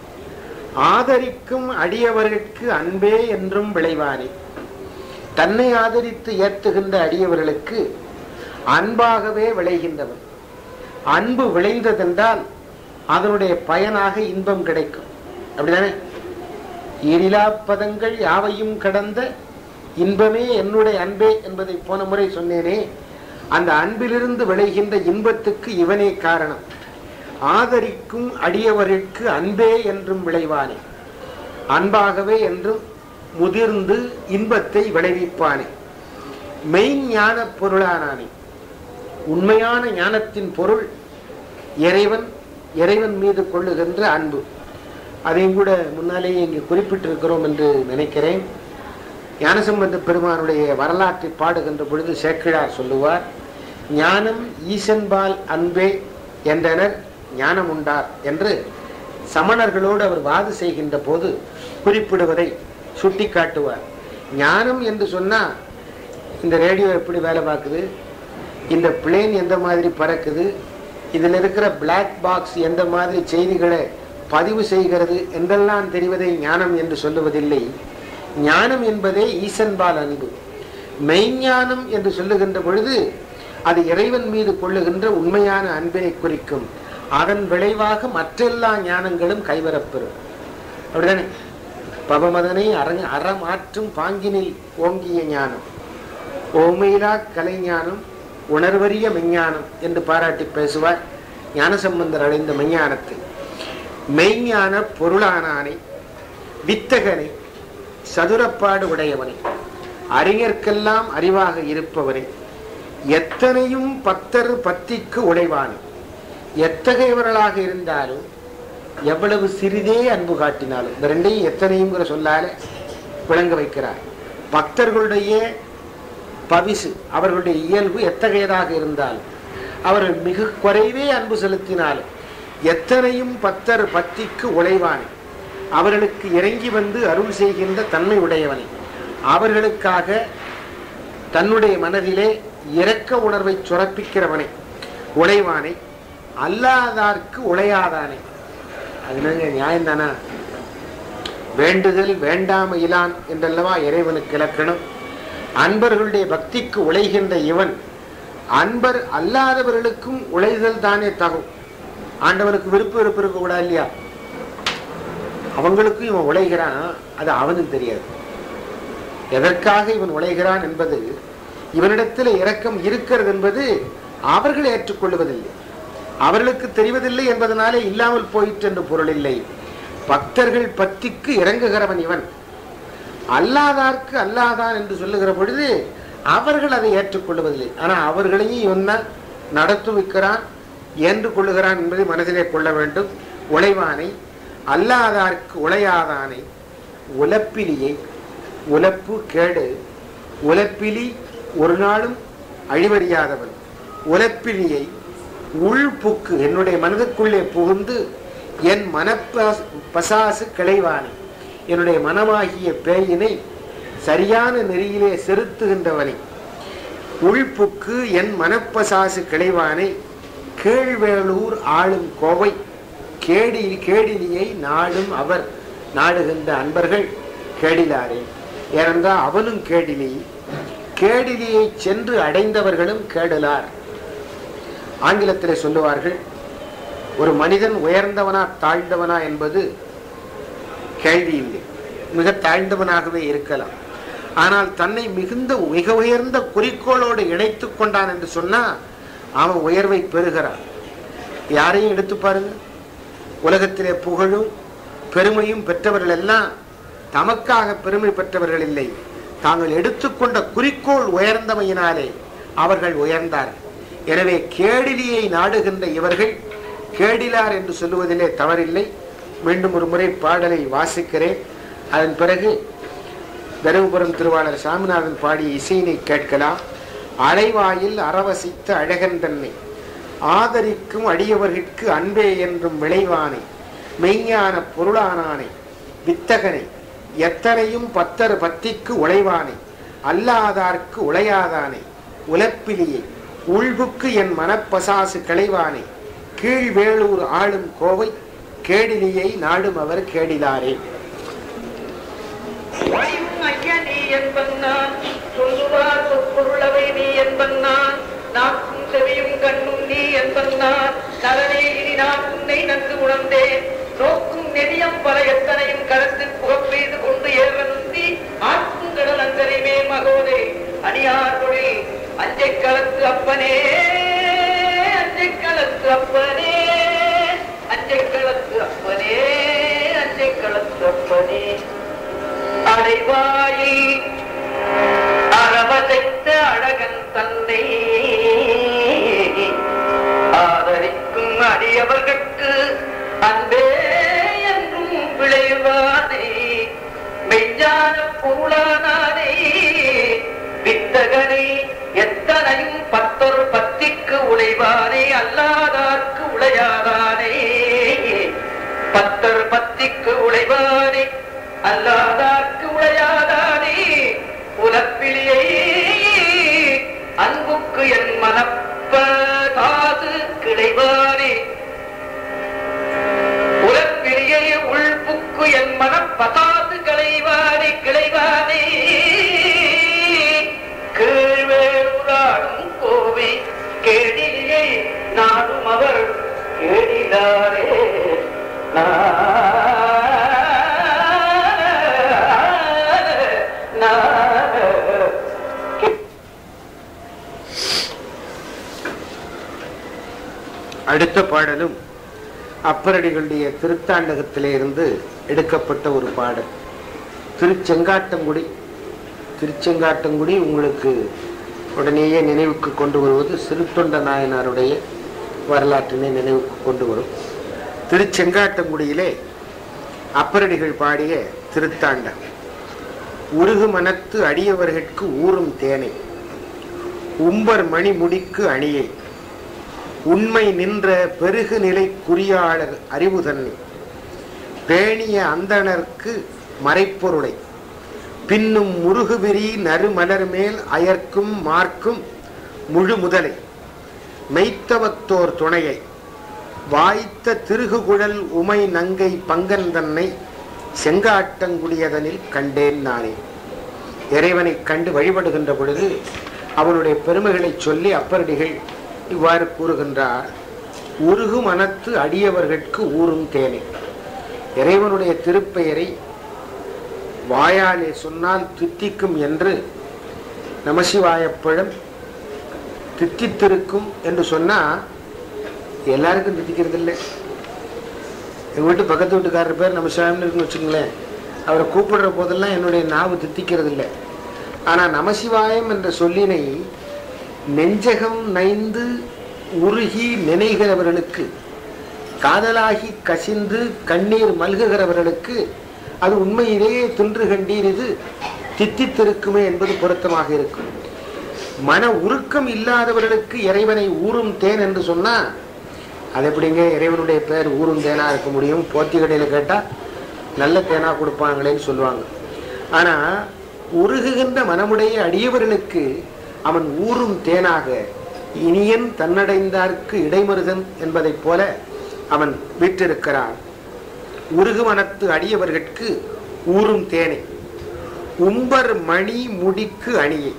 ஆதரிக்கும் அடியவர்களுக்கு அன்பே என்றும் விளைவானே தன்னை ஆதரித்து ஏற்றுகின்ற அடியவர்களுக்கு அன்பாகவே விளைகின்றவன் அன்பு விளைந்ததென்றால் அதனுடைய பயனாக இன்பம் கிடைக்கும் அப்படிதானே ஈரிலா பதங்கள் யாவையும் கடந்த இன்பமே என்னுடைய அன்பே என்பதை போன முறை சொன்னேனே அந்த அன்பிலிருந்து விளைகின்ற இன்பத்துக்கு இவனே காரணம் ஆதரிக்கும் அடியவர்களுக்கு அன்பே என்றும் விளைவானே அன்பாகவே என்றும் முதிர்ந்து இன்பத்தை விளைவிப்பானே மெய் ஞான பொருளானானே உண்மையான ஞானத்தின் பொருள் இறைவன் இறைவன் மீது கொள்ளுகின்ற அன்பு அதையும் கூட முன்னாலேயே இங்கு குறிப்பிட்டிருக்கிறோம் என்று நினைக்கிறேன் ஞானசம்பந்த பெருமானுடைய வரலாற்றை பாடுகின்ற பொழுது சேக்கிழார் சொல்லுவார் ஞானம் ஈசன்பால் அன்பே என்றனர் ஞானம் உண்டார் என்று சமணர்களோடு அவர் வாது செய்கின்ற போது குறிப்பிடுவதை சுட்டி காட்டுவார் ஞானம் என்று சொன்னா இந்த ரேடியோ எப்படி வேலை பார்க்குது இந்த பிளேன் எந்த மாதிரி பறக்குது இதில் இருக்கிற பிளாக் பாக்ஸ் எந்த மாதிரி செய்திகளை பதிவு செய்கிறது என்றெல்லாம் தெரிவதை ஞானம் என்று சொல்லுவதில்லை ஞானம் என்பதே ஈசன்பால் அன்பு மெய்ஞானம் என்று சொல்லுகின்ற பொழுது அது இறைவன் மீது கொள்ளுகின்ற உண்மையான அன்பினை குறிக்கும் அதன் விளைவாக மற்றெல்லா ஞானங்களும் கைவரப்பெறும் அப்படிதானே பவமதனை அற அறமாற்றும் பாங்கினில் ஓங்கிய ஞானம் ஓமையிலா கலைஞானம் உணர்வறிய மெஞ்ஞானம் என்று பாராட்டி பேசுவார் ஞானசம்பந்தர் அடைந்த மெஞ்ஞானத்தை மெய்ஞான பொருளானானை வித்தகனை சதுரப்பாடு உடையவனை அறிஞர்க்கெல்லாம் அறிவாக இருப்பவனை எத்தனையும் பத்தர் பத்திக்கு உழைவான் எத்தகையவர்களாக இருந்தாலும் எவ்வளவு சிறிதே அன்பு காட்டினாலும் இந்த ரெண்டையும் எத்தனையுங்கிற சொல்லால விளங்க வைக்கிறார் பக்தர்களுடைய பவிசு அவர்களுடைய இயல்பு எத்தகையதாக இருந்தாலும் அவர்கள் மிக குறைவே அன்பு செலுத்தினாலும் எத்தனையும் பத்தர் பத்திக்கு உழைவான் அவர்களுக்கு இறங்கி வந்து அருள் செய்கின்ற தன்மை உடையவனை அவர்களுக்காக தன்னுடைய மனதிலே இரக்க உணர்வை சுரப்பிக்கிறவனை உழைவானை அல்லாதார்க்கு உழையாதானே அதுனாங்க நியாயம் தானா வேண்டுதல் வேண்டாமையிலான் என்றல்லவா இறைவனுக்கு இலக்கணம் அன்பர்களுடைய பக்திக்கு உழைகின்ற இவன் அன்பர் அல்லாதவர்களுக்கும் உழைதல் தானே தகும் ஆண்டவனுக்கு விருப்ப விருப்பம் இருக்க கூடாது இல்லையா அவங்களுக்கும் இவன் உழைகிறான் அது அவனுக்கு தெரியாது எதற்காக இவன் உழைகிறான் என்பது இவனிடத்தில் இரக்கம் இருக்கிறது என்பது அவர்கள் ஏற்றுக்கொள்வதில்லை அவர்களுக்கு தெரிவதில்லை என்பதனாலே இல்லாமல் போயிற்று என்று பொருள் இல்லை பக்தர்கள் பத்திக்கு இறங்குகிறவன் இவன் அல்லாதார்க்கு அல்லாதான் என்று சொல்லுகிற பொழுது அவர்கள் அதை ஏற்றுக்கொள்வதில்லை ஆனா அவர்களையும் இவன் தான் நடத்துவிக்கிறான் ஏன்று கொள்ளுகிறான் என்பதை மனதிலே கொள்ள வேண்டும் உழைவானை அல்லாதார்க்கு உழையாதானை உலப்பிலியை உலப்பு கேடு உலப்பிலி ஒரு நாளும் அழிவறியாதவன் உலப்பிலியை உள்புக்கு என்னுடைய மனதுக்குள்ளே புகுந்து என் மனப்ப- பசாசு கிளைவானை என்னுடைய மனமாகிய பேயினை சரியான நெறியிலே செலுத்துகின்றவனை உள்புக்கு என் மனப்பசாசு கிளைவானை கீழ்வேளூர் ஆளும் கோவை கேடி கேடிலியை நாடும் அவர் நாடுகின்ற அன்பர்கள் கேடிலாரே ஏனென்றால் அவனும் கேடிலி கேடிலியை சென்று அடைந்தவர்களும் கேடலார் ஆங்கிலத்திலே சொல்லுவார்கள் ஒரு மனிதன் உயர்ந்தவனா தாழ்ந்தவனா என்பது கேள்வி இல்லை மிக தாழ்ந்தவனாகவே இருக்கலாம் ஆனால் தன்னை மிகுந்த மிக உயர்ந்த குறிக்கோளோடு இணைத்துக் கொண்டான் என்று சொன்னா அவன் உயர்வை பெறுகிறான் யாரையும் எடுத்து பாருங்க உலகத்திலே புகழும் பெருமையும் பெற்றவர்கள் எல்லாம் தமக்காக பெருமை பெற்றவர்கள் இல்லை தாங்கள் எடுத்துக்கொண்ட குறிக்கோள் உயர்ந்தமையினாலே அவர்கள் உயர்ந்தார்கள் எனவே கேடிலியை நாடுகின்ற இவர்கள் கேடிலார் என்று சொல்லுவதிலே தவறில்லை மீண்டும் ஒரு முறை பாடலை வாசிக்கிறேன் அதன் பிறகு தருமபுரம் திருவாளர் சாமிநாதன் பாடிய இசையினை கேட்கலாம் அலைவாயில் அரவசித்த அழகன் தன்னை ஆதரிக்கும் அடியவர்கட்கு அன்பே என்றும் விளைவானை மெய்ஞான பொருளானானை வித்தகனை எத்தனையும் பத்தர் பத்திக்கு உழைவானை அல்லாதார்க்கு உழையாதானை உலப்பிலியை உள்புக்கு என் மனப்பசாசு களைவானை கீழ்வேளூர் ஆளும் கோவை கேடிலியை நாடும் அவர் கேடிலாரே வாயும் ஐயா நீ என்பன் நான் சொல்லுவார் சொற்பொருளவை நீ என்பன் நான் நாக்கும் செவியும் கண்ணும் நீ என்பன் நான் நலனே இனி நான் உன்னை நன்கு உணர்ந்தேன் நோக்கும் நெடியம் பல எத்தனையும் கலந்து புகப்பெய்து கொண்டு ஏவந்தி ஆற்றும் கடல் அங்கரைமே மகோதே அடியார் தொழில் அஞ்சை களத்து அப்பனே அஞ்சை களத்து அப்பனே அஞ்சை களத்து அப்பனே அஞ்சை களத்து அப்பனே அடைவாயை அரவதைத்த அழகன் தன்னை ஆதரிக்கும் அடியவர்கட்கு அன்பே என்றும் விளைவானே மெய்ஞான பொருளானானே வித்தகனை எத்தனையும் பத்தொரு பத்திக்கு உழைவானே அல்லாதார்க்கு உழையாதானே பத்தர் பத்திக்கு உழைவானே அல்லாதார்க்கு உழையாதானே உலப்பிலியை அன்புக்கு என் மனப்ப காது கிளைவானே உலப்பிலியை உள்புக்கு என் மனப்பதாது கிளைவானே கிளைவானே கீழ்வேறுராடும் கோவை கேடிலியை நாடும் அவர் கேடிலாரே அடுத்த பாடலும் அப்பரடிகளுடைய திருத்தாண்டகத்திலே இருந்து எடுக்கப்பட்ட ஒரு பாடல் திருச்செங்காட்டங்குடி திருச்செங்காட்டங்குடி உங்களுக்கு உடனேயே நினைவுக்கு கொண்டு வருவது சிறுத்தொண்ட நாயனாருடைய வரலாற்றினை நினைவுக்கு கொண்டு வரும் திருச்செங்காட்டங்குடியிலே அப்பரடிகள் பாடிய திருத்தாண்டம் உருகு மனத்து அடியவர்கட்கு ஊறும் தேனை உம்பர் மணி முடிக்கு அணியை உண்மை நின்ற பெருகு நிலை குறியாளர் அறிவு தன்னை பேணிய அந்தணர்க்கு மறைப்பொருளை பின்னும் முருகுவிரி நறுமலர் மேல் அயர்க்கும் மார்க்கும் முழு முதலை மெய்த்தவத்தோர் துணையை வாய்த்த திருகுகுழல் உமை நங்கை பங்கன் தன்னை செங்காட்டங்குடியதனில் கண்டேன் நானே இறைவனை கண்டு வழிபடுகின்ற பொழுது அவனுடைய பெருமைகளை சொல்லி அப்பரடிகள் இவ்வாறு கூறுகின்றார் உருகு மனத்து அடியவர்கட்கு ஊறும் தேனை இறைவனுடைய திருப்பெயரை வாயாலே சொன்னால் தித்திக்கும் என்று நமசிவாயப்பழம் தித்தித்திருக்கும் என்று சொன்னா எல்லாருக்கும் தித்திக்கிறது இல்லை எங்க வீட்டு பக்கத்து வீட்டுக்காரர் பேர் நமசிவாயம்னு இருக்குன்னு வச்சுங்களேன் அவரை கூப்பிடுற போதெல்லாம் என்னுடைய நாவு தித்திக்கிறது இல்லை ஆனா நமசிவாயம் என்ற சொல்லினை நெஞ்சகம் நைந்து உருகி நினைகிறவர்களுக்கு காதலாகி கசிந்து கண்ணீர் மல்குகிறவர்களுக்கு அது உண்மையிலேயே தின்று கண்டீர் இது தித்தித்திருக்குமே என்பது பொருத்தமாக இருக்கும் மன உருக்கம் இல்லாதவர்களுக்கு இறைவனை ஊறும் தேன் என்று சொன்னா அது எப்படிங்க இறைவனுடைய பேர் ஊறும் தேனா இருக்க முடியும் போத்தி கடையில் கேட்டா நல்ல தேனா கொடுப்பாங்களேன்னு சொல்லுவாங்க ஆனா உருகுகின்ற மனமுடைய அடியவர்களுக்கு அவன் ஊறும் தேனாக இனியன் தன்னடைந்தார்க்கு இடைமருதன் என்பதைப் போல அவன் விற்றிருக்கிறான் உருகு மனத்து அடியவர்கட்கு ஊறும் தேனை உம்பர் மணி முடிக்கு அணியை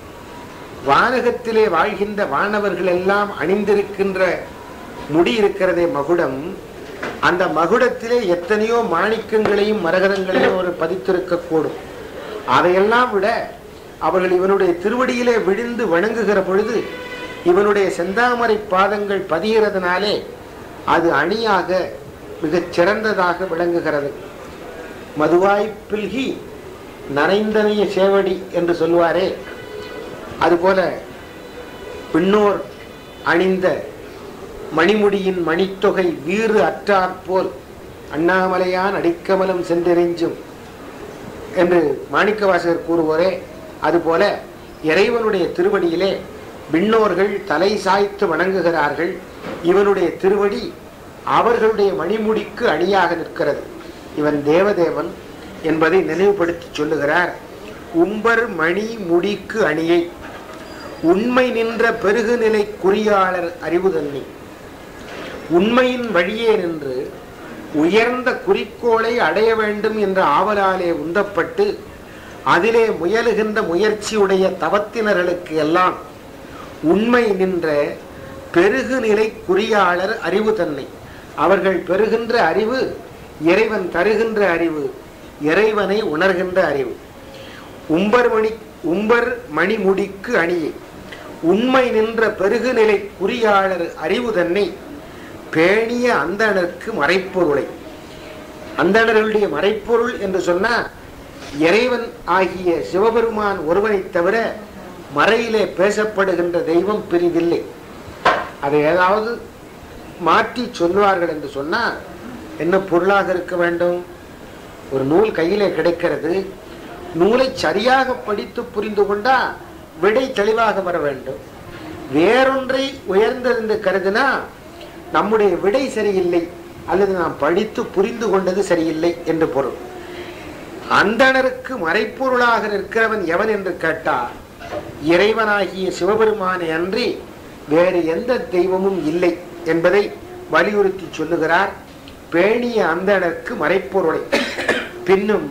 வானகத்திலே வாழ்கின்ற வானவர்கள் எல்லாம் அணிந்திருக்கின்ற முடி இருக்கிறதே மகுடம் அந்த மகுடத்திலே எத்தனையோ மாணிக்கங்களையும் மரகதங்களையும் அவர் பதித்திருக்க கூடும் அதையெல்லாம் விட அவர்கள் இவனுடைய திருவடியிலே விழுந்து வணங்குகிற பொழுது இவனுடைய செந்தாமரை பாதங்கள் பதிகிறதுனாலே அது அணியாக மிகச் சிறந்ததாக விளங்குகிறது மதுவாய் பில்கி நனைந்தனைய சேவடி என்று சொல்லுவாரே அதுபோல பின்னோர் அணிந்த மணிமுடியின் மணித்தொகை வீறு அற்றாற்போல் அண்ணாமலையான் அடிக்கமலம் சென்றெறிஞ்சும் என்று மாணிக்கவாசகர் கூறுவோரே அதுபோல இறைவனுடைய திருவடியிலே விண்ணோர்கள் தலை சாய்த்து வணங்குகிறார்கள் இவனுடைய திருவடி அவர்களுடைய மணிமுடிக்கு அணியாக நிற்கிறது இவன் தேவதேவன் என்பதை நினைவுபடுத்தி சொல்லுகிறார் உம்பர் மணி முடிக்கு அணியை உண்மை நின்ற பெருகுநிலை குறியாளர் அறிவு தன்னை உண்மையின் வழியே நின்று உயர்ந்த குறிக்கோளை அடைய வேண்டும் என்ற ஆவலாலே உந்தப்பட்டு அதிலே முயலுகின்ற முயற்சியுடைய தவத்தினர்களுக்கு எல்லாம் உண்மை நின்ற பெருகுநிலை குறியாளர் அறிவு தன்னை அவர்கள் பெறுகின்ற அறிவு இறைவன் தருகின்ற அறிவு இறைவனை உணர்கின்ற அறிவு உம்பர் மணி உம்பர் மணிமுடிக்கு அணியை உண்மை நின்ற பெருகுநிலை குறியாளர் அறிவு தன்னை பேணிய அந்தணருக்கு மறைப்பொருளை அந்தணர்களுடைய மறைப்பொருள் என்று சொன்னா இறைவன் ஆகிய சிவபெருமான் ஒருவனைத் தவிர மறையிலே பேசப்படுகின்ற தெய்வம் பிரிதில்லை அதை ஏதாவது மாற்றி சொல்லுவார்கள் என்று சொன்னா என்ன பொருளாக இருக்க வேண்டும் ஒரு நூல் கையிலே கிடைக்கிறது நூலை சரியாக படித்து புரிந்து கொண்டா விடை தெளிவாக வர வேண்டும் வேறொன்றை உயர்ந்தது என்று கருதினா நம்முடைய விடை சரியில்லை அல்லது நாம் படித்து புரிந்து கொண்டது சரியில்லை என்று பொருள் அந்தணருக்கு மறைப்பொருளாக நிற்கிறவன் எவன் என்று கேட்டால் இறைவனாகிய சிவபெருமானை அன்றி வேறு எந்த தெய்வமும் இல்லை என்பதை வலியுறுத்தி சொல்லுகிறார் பேணிய அந்தணருக்கு மறைப்பொருளை பின்னும்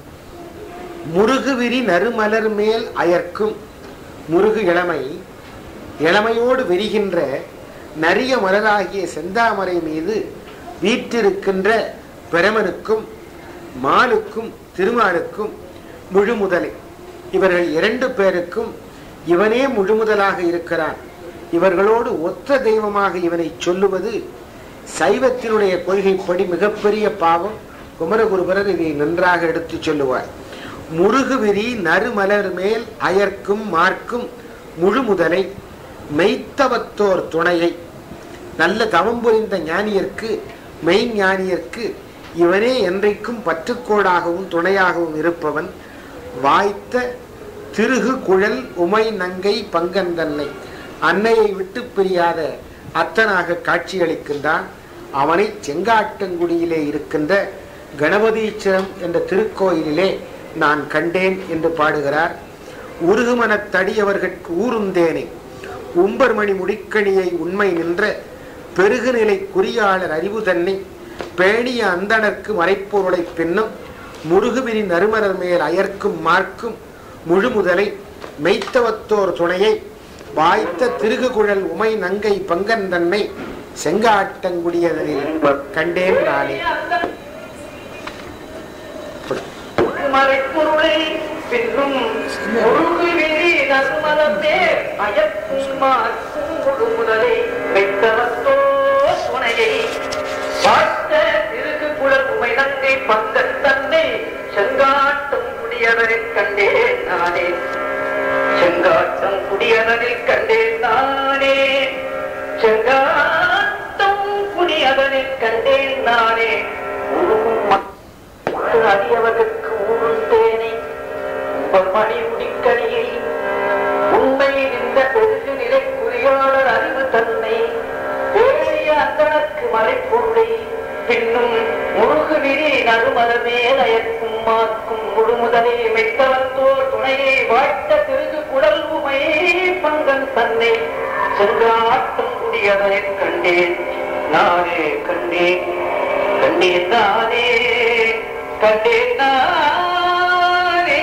முருகுவிரி நறுமலர் மேல் அயர்க்கும் முருகு இளமை இளமையோடு விரிகின்ற நரிய மலராகிய செந்தாமரை மீது வீற்றிருக்கின்ற பிரமனுக்கும் மாலுக்கும் திருமாலுக்கும் முழுமுதலை இவர்கள் இரண்டு பேருக்கும் இவனே முழுமுதலாக இருக்கிறான் இவர்களோடு ஒத்த தெய்வமாக இவனை சொல்லுவது சைவத்தினுடைய கொள்கைப்படி மிகப்பெரிய பாவம் குமரகுருபரர் இதை நன்றாக எடுத்து சொல்லுவார் முருகுவிரி நறுமலர் மேல் அயர்க்கும் மார்க்கும் முழு முதலை மெய்த்தவத்தோர் துணையை நல்ல தவம் புரிந்த ஞானியர்க்கு மெய் ஞானியர்க்கு இவனே என்றைக்கும் பற்றுக்கோடாகவும் துணையாகவும் இருப்பவன் வாய்த்த திருகு குழல் உமை நங்கை பங்கன் தன்னை அன்னையை விட்டு பிரியாத அத்தனாக காட்சியளிக்கின்றான் அவனை செங்காட்டங்குடியிலே இருக்கின்ற கணபதீச்சரம் என்ற திருக்கோயிலிலே நான் கண்டேன் என்று பாடுகிறார் உருகுமனத் தடியவர்கட்கு ஊருந்தேனே உம்பர்மணி முடிக்கணியை உண்மை நின்ற பெருகுநிலை குறியாளர் அறிவு தன்னை பேணிய அந்தணர்க்கு மறைப்பொருளை பின்னும் முருகுவிரி நறுமலர் மேல் அயர்க்கும் மார்க்கும் முழு முதலை மெய்த்தவத்தோர் துணையை வாய்த்த திருகுகுழல் உமை நங்கை பங்கன் தன்னை செங்காட்டங்குடியதனில் கண்டேன் நானே மறைப்பொருளை பின்னும் முருகுவிழி நறுமலமே அயக்கும் மார்க்கும் முழு முதலை வைத்தவத்தோ துணையை பார்த்த திருகு குழல் உமை நங்கை பங்கன் தன்னை செங்காட்டும் குடியவரில் கண்டேன் நானே செங்காட்டம் குடியதனில் கண்டேன் நானே செங்காட்டம் குடியதனில் கண்டேன் நானே உருகும் மக்கள் அறியவதற்கு ஊருந்தேனே உங்கள் மணி முடிக்கணியை உண்மை இந்த பெருகு நிலைக்குரியாளர் அறிவு தன்னை வேறிய அந்தனக்கு மறைப்பொருளை பின்னும் முருகு விரி நறுமலமே நயக்கும் மாக்கும் முழுமுதலே மெத்தவத்தோர் துணையை வாழ்த்த திருகு குடல் உமை பங்கன் தன்னை சென்றாட்டம் குடியதனை கண்டேன் நானே கண்டேன் கண்டேன் நானே கண்டேன் நானே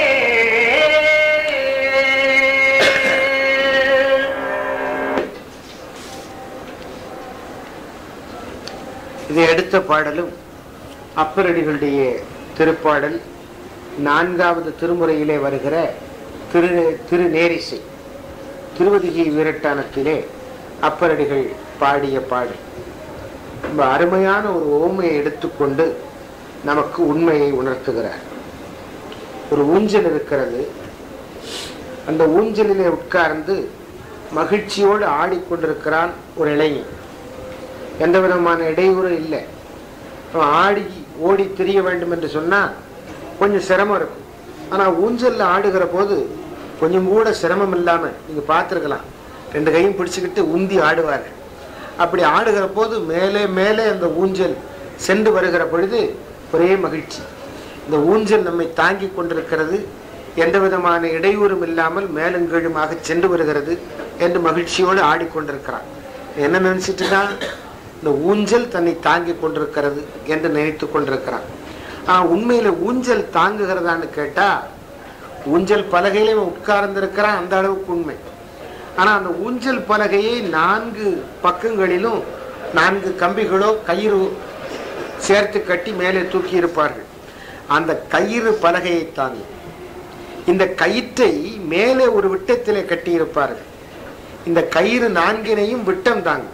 இதை அடுத்த பாடலும் அப்பரடிகளுடைய திருப்பாடல் நான்காவது திருமுறையிலே வருகிற திரு திருநேரிசை திருவதிகை வீரட்டானத்திலே அப்பரடிகள் பாடிய பாடல் ரொம்ப அருமையான ஒரு ஓமையை எடுத்துக்கொண்டு நமக்கு உண்மையை உணர்த்துகிறார் ஒரு ஊஞ்சல் இருக்கிறது அந்த ஊஞ்சலிலே உட்கார்ந்து மகிழ்ச்சியோடு ஆடிக்கொண்டிருக்கிறான் ஒரு இளைஞன் எந்த விதமான இடையூறும் இல்லை அவன் ஆடி ஓடி திரிய வேண்டும் என்று சொன்னால் கொஞ்சம் சிரமம் இருக்கும் ஆனால் ஊஞ்சல்ல ஆடுகிற போது கொஞ்சம் கூட சிரமம் இல்லாமல் நீங்கள் பார்த்துருக்கலாம் ரெண்டு கையும் பிடிச்சுக்கிட்டு உந்தி ஆடுவார் அப்படி ஆடுகிற போது மேலே மேலே அந்த ஊஞ்சல் சென்று வருகிற பொழுது ஒரே மகிழ்ச்சி இந்த ஊஞ்சல் நம்மை தாங்கி கொண்டிருக்கிறது எந்த விதமான இடையூறும் இல்லாமல் மேலும் கீழுமாக சென்று வருகிறது என்று மகிழ்ச்சியோடு ஆடிக்கொண்டிருக்கிறான் என்ன நினைச்சிட்டு தான் இந்த ஊஞ்சல் தன்னை தாங்கி கொண்டிருக்கிறது என்று நினைத்து கொண்டிருக்கிறான் ஆனா உண்மையில ஊஞ்சல் தாங்குகிறதான்னு கேட்டா ஊஞ்சல் பலகையில இவன் உட்கார்ந்திருக்கிறான் அந்த அளவுக்கு உண்மை ஆனா அந்த ஊஞ்சல் பலகையை நான்கு பக்கங்களிலும் நான்கு கம்பிகளோ கயிறு சேர்த்து கட்டி மேலே தூக்கி இருப்பார்கள் அந்த கயிறு பலகையை தாங்கி இந்த கயிற்றை மேலே ஒரு விட்டத்திலே கட்டி இருப்பார்கள் இந்த கயிறு நான்கினையும் விட்டம் தாங்கும்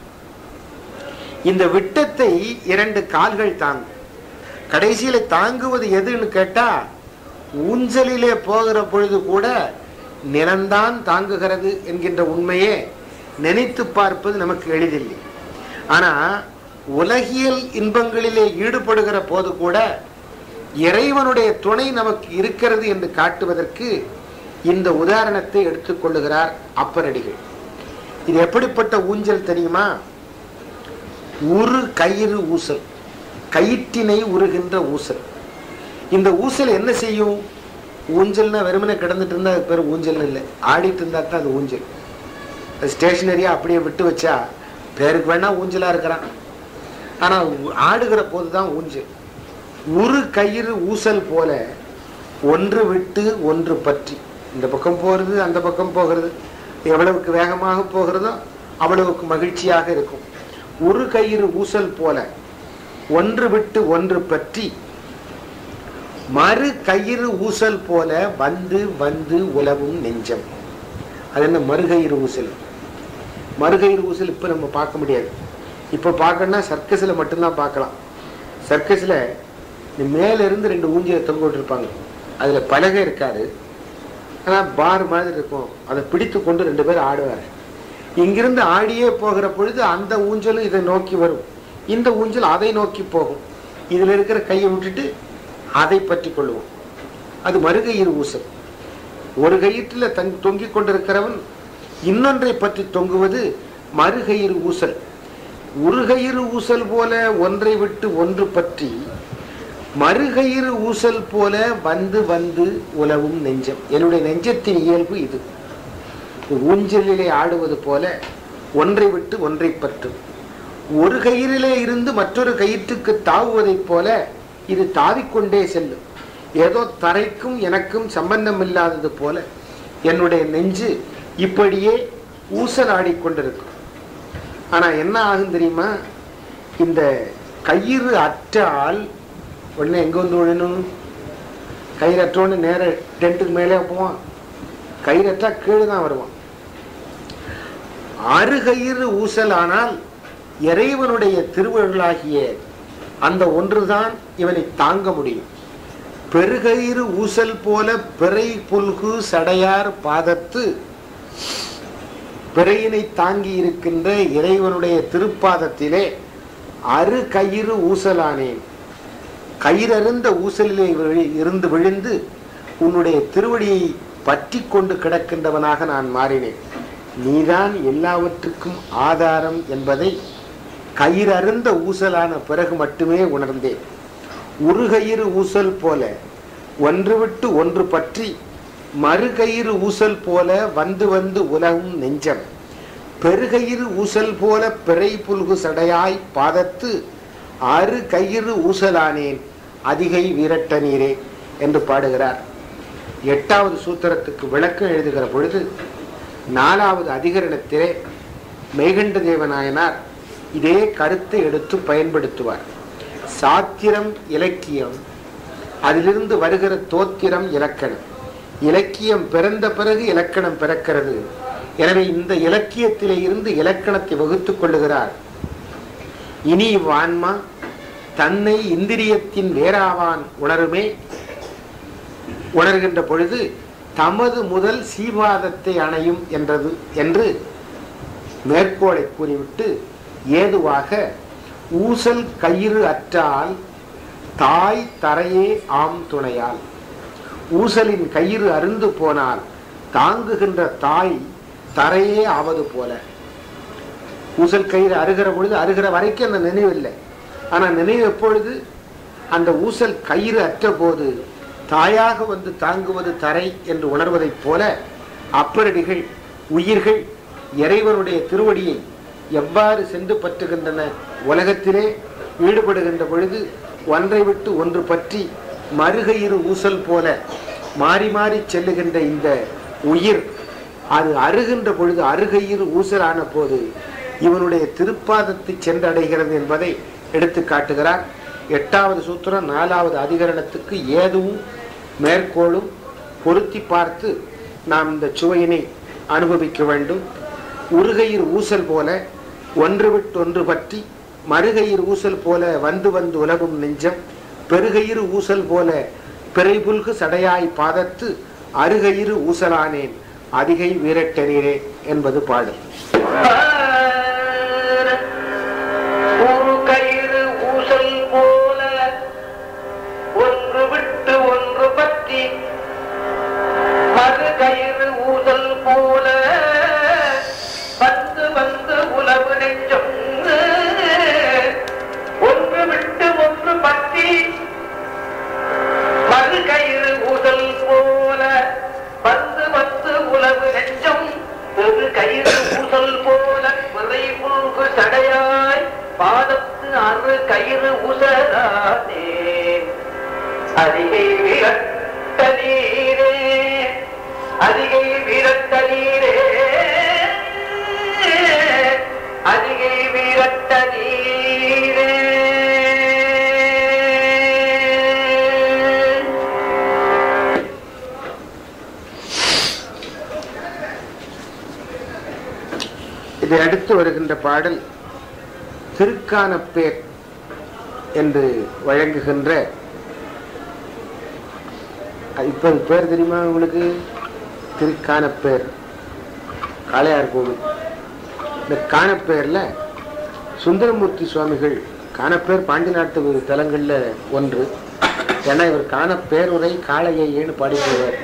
இந்த விட்டத்தை இரண்டு கால்கள் தாங்கும் கடைசியில தாங்குவது எதுன்னு கேட்டா ஊஞ்சலிலே போகிற பொழுது கூட நிலம்தான் தாங்குகிறது என்கின்ற உண்மையே நினைத்து பார்ப்பது நமக்கு எளிதில்லை ஆனா உலகியல் இன்பங்களிலே ஈடுபடுகிற போது கூட இறைவனுடைய துணை நமக்கு இருக்கிறது என்று காட்டுவதற்கு இந்த உதாரணத்தை எடுத்துக்கொள்ளுகிறார் அப்பரடிகள் இது எப்படிப்பட்ட ஊஞ்சல் தெரியுமா உரு கயிறு ஊசல் கயிற்றினை உருகின்ற ஊசல் இந்த ஊசல் என்ன செய்யும் ஊஞ்சல்னா வெறுமனே கிடந்துட்டு இருந்தா அது பேர் ஊஞ்சல் இல்லை ஆடிட்டு இருந்தா தான் அது ஊஞ்சல் அது ஸ்டேஷனரியா அப்படியே விட்டு வச்சா பேருக்கு வேணா ஊஞ்சலா இருக்கிறான் ஆனா உ- ஆடுகிற போதுதான் ஊஞ்சல் உரு கயிறு ஊசல் போல ஒன்று விட்டு ஒன்று பற்றி இந்த பக்கம் போகிறது அந்த பக்கம் போகிறது எவ்வளவுக்கு வேகமாக போகிறதோ அவ்வளவுக்கு மகிழ்ச்சியாக இருக்கும் ஒரு கயிறு ஊசல் போல ஒன்று விட்டு ஒன்று பற்றி மறு கயிறு ஊசல் போல வந்து வந்து உலவும் நெஞ்சம் அது என்ன மறுகயிறு ஊசல் மறுகயிறு ஊசல் இப்ப நம்ம பார்க்க முடியாது இப்ப பார்க்கணும்னா சர்க்கஸ்ல மட்டும்தான் பார்க்கலாம் சர்க்கஸ்ல இந்த மேல இருந்து ரெண்டு ஊஞ்சலை தொங்க விட்டுருப்பாங்க அதுல பலகை இருக்காது ஆனா பார் மாதிரி இருக்கும் அதை பிடித்து கொண்டு ரெண்டு பேரும் ஆடுவார் இங்கிருந்து ஆடியே போகிற பொழுது அந்த ஊஞ்சலும் இதை நோக்கி வரும் இந்த ஊஞ்சல் அதை நோக்கி போகும் இதுல இருக்கிற கையை விட்டுட்டு அதை பற்றி கொள்ளுவோம் அது மறுகையில் ஊசல் ஒரு கயிற்றுல தங் தொங்கிக் கொண்டிருக்கிறவன் இன்னொன்றை பற்றி தொங்குவது மறுகயிறு ஊசல் உருகயிறு ஊசல் போல ஒன்றை விட்டு ஒன்று பற்றி மறுகயிறு ஊசல் போல வந்து வந்து உலவும் நெஞ்சம் என்னுடைய நெஞ்சத்தின் இயல்பு இது ஊஞ்சலிலே ஆடுவது போல ஒன்றை விட்டு ஒன்றை பற்றும் ஒரு கயிறிலே இருந்து மற்றொரு கயிற்றுக்கு தாவுவதைப் போல இது தாவிக்கொண்டே செல்லும் ஏதோ தரைக்கும் எனக்கும் சம்பந்தம் இல்லாதது போல என்னுடைய நெஞ்சு இப்படியே ஊசலாடிக்கொண்டிருக்கும் ஆனா என்ன ஆகும் தெரியுமா இந்த கயிறு அற்ற ஆள் உடனே எங்க வந்து விழணும் கயிறு அற்றோன்னு நேர டென்ட்டுக்கு மேலே போவான் கயிறு அற்றா கீழே தான் வருவான் அருகயிறு ஊசல் ஆனால் இறைவனுடைய திருவருளாகிய அந்த ஒன்றுதான் இவனை தாங்க முடியும் பெருகயிறு ஊசல் போல பிறை புல்கு சடையார் பாதத்து பிறையினை தாங்கி இருக்கின்ற இறைவனுடைய திருப்பாதத்திலே அரு கயிறு ஊசலானேன் கயிறறிந்த ஊசலிலே விழி- இருந்து விழுந்து உன்னுடைய திருவடியை பற்றி கொண்டு கிடக்கின்றவனாக நான் மாறினேன் நீதான் எல்லாவற்றுக்கும் ஆதாரம் என்பதை கயிறறிந்த ஊசலான பிறகு மட்டுமே உணர்ந்தேன் உருகயிறு ஊசல் போல ஒன்று விட்டு ஒன்று பற்றி மறுகயிறு ஊசல் போல வந்து வந்து உலகும் நெஞ்சம் பெருகயிறு ஊசல் போல பிறை புல்கு சடையாய் பாதத்து அரு கயிறு ஊசலானேன் அதிகை வீரட்ட நீரே என்று பாடுகிறார் எட்டாவது சூத்திரத்துக்கு விளக்கம் எழுதுகிற பொழுது நாலாவது அதிகரணத்திலே மெய்கண்ட தேவநாயனார் இதே கருத்தை எடுத்து பயன்படுத்துவார் சாத்திரம் இலக்கியம் அதிலிருந்து வருகிற தோத்திரம் இலக்கணம் இலக்கியம் பிறந்த பிறகு இலக்கணம் பிறக்கிறது எனவே இந்த இலக்கியத்திலே இருந்து இலக்கணத்தை வகுத்துக் கொள்ளுகிறார் இனி இவ்வான்மா தன்னை இந்திரியத்தின் வேறாவான் உணருமே உணர்கின்ற பொழுது தமது முதல் சீவாதத்தை அணையும் என்றது என்று மேற்கோளை கூறிவிட்டு ஏதுவாக ஊசல் கயிறு அற்றால் தாய் தரையே ஆம் துணையால் ஊசலின் கயிறு அருந்து போனால் தாங்குகின்ற தாய் தரையே ஆவது போல ஊசல் கயிறு அருகிற பொழுது அருகிற வரைக்கும் அந்த நினைவு இல்லை ஆனா நினைவு எப்பொழுது அந்த ஊசல் கயிறு அற்ற போது தாயாக வந்து தாங்குவது தரை என்று உணர்வதைப் போல அப்பரடிகள் உயிர்கள் இறைவனுடைய திருவடியை எவ்வாறு சென்று பற்றுகின்றன உலகத்திலே ஈடுபடுகின்ற பொழுது ஒன்றை விட்டு ஒன்று பற்றி மறுகயிறு ஊசல் போல மாறி மாறி செல்லுகின்ற இந்த உயிர் அது அருகின்ற பொழுது அருகையில் ஊசலான போது இவனுடைய திருப்பாதத்தை சென்றடைகிறது என்பதை எடுத்து காட்டுகிறார் எட்டாவது சூத்திரம் நாலாவது அதிகரணத்துக்கு ஏதுவும் மேற்கோளும் பொருத்தி பார்த்து நாம் இந்த சுவையினை அனுபவிக்க வேண்டும் உருகையில் ஊசல் போல ஒன்று விட்டு ஒன்று பற்றி மறுகையில் ஊசல் போல வந்து வந்து உலகும் நெஞ்சம் பெருகையிறு ஊசல் போல பிறைபுல்கு சடையாய் பாதத்து அருகையிறு ஊசலானேன் அதிகை வீரட்டனீரே என்பது பாடல் ஒரு கயிறு ஊசல் போல ஒன்று விட்டு ஒன்று பற்றி மறு கயிறு ஊசல் போல வந்து வந்து உலவு நெஞ்சம் ஒன்று விட்டு ஒன்று பற்றி மறு கயிறு ஊசல் போல வந்து வந்து உலவு நெஞ்சம் ஒரு கயிறு ஊசல் போல விரை புல்கு சடையாய் பாதத்து அறு கயிறு ஊசலானே அதிகை விரட்ட நீரே அதிகை விரட்ட நீரே அதிகை விரட்ட நீரே இதை அடுத்து வருகின்ற பாடல் திருக்கானப்பேர் என்று வழங்குகின்ற அது இப்ப அது பேர் தெரியுமா உங்களுக்கு திருக்கானப்பேர் காளையார் கோவில் இந்த காணப்பேர்ல சுந்தரமூர்த்தி சுவாமிகள் காணப்பேர் பாண்டி நாட்டு தலங்கள்ல ஒன்று ஏன்னா இவர் காணப்பேருரை காளையை ஏன்னு பாடி போவார்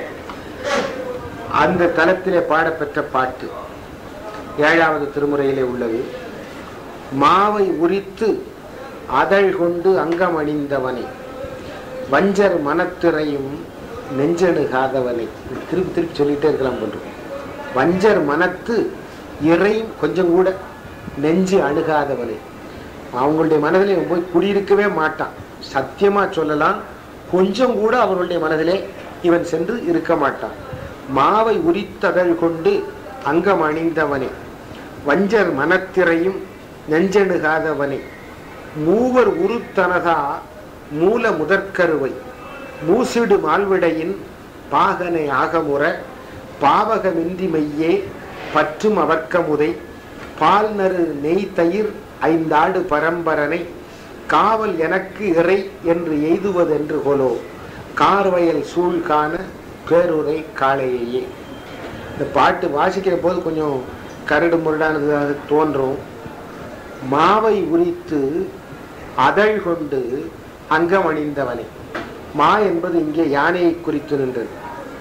அந்த தலத்திலே பாடப்பெற்ற பாட்டு ஏழாவது திருமுறையிலே உள்ளது மாவை உரித்து அதழ் கொண்டு அங்கம் அணிந்தவனை வஞ்சர் மனத்திரையும் நெஞ்செணுகாதவனை இது திருப்பி திருப்பி சொல்லிட்டே இருக்கலாம் போன்று வஞ்சர் மனத்து இறையும் கொஞ்சம் கூட நெஞ்சு அணுகாதவனை அவங்களுடைய மனதிலே இவன் போய் குடியிருக்கவே மாட்டான் சத்தியமா சொல்லலாம் கொஞ்சம் கூட அவர்களுடைய மனதிலே இவன் சென்று இருக்க மாட்டான் மாவை உரித்ததழ் கொண்டு அங்கம் அணிந்தவனே வஞ்சர் மனத்திரையும் நெஞ்செணுகாதவனே மூவர் உருத்தனதா மூல முதற்கருவை மூசிடு மால்விடையின் பாகனை ஆகமுற பாவகமின்றி மெய்யே பற்றும் அவர்க்கமுதை பால் நறு நெய் தயிர் ஐந்தாடு பரம்பரனை காவல் எனக்கு இறை என்று எய்துவதென்று கொலோ கார்வயல் சூழ் காண பேருரை காளையே இந்த பாட்டு வாசிக்கிற போது கொஞ்சம் கரடு முரடானதாக தோன்றும் மாவை உரித்து அதழ் கொண்டு அங்கம் அணிந்தவனை மா என்பது இங்கே யானையை குறித்து நின்றது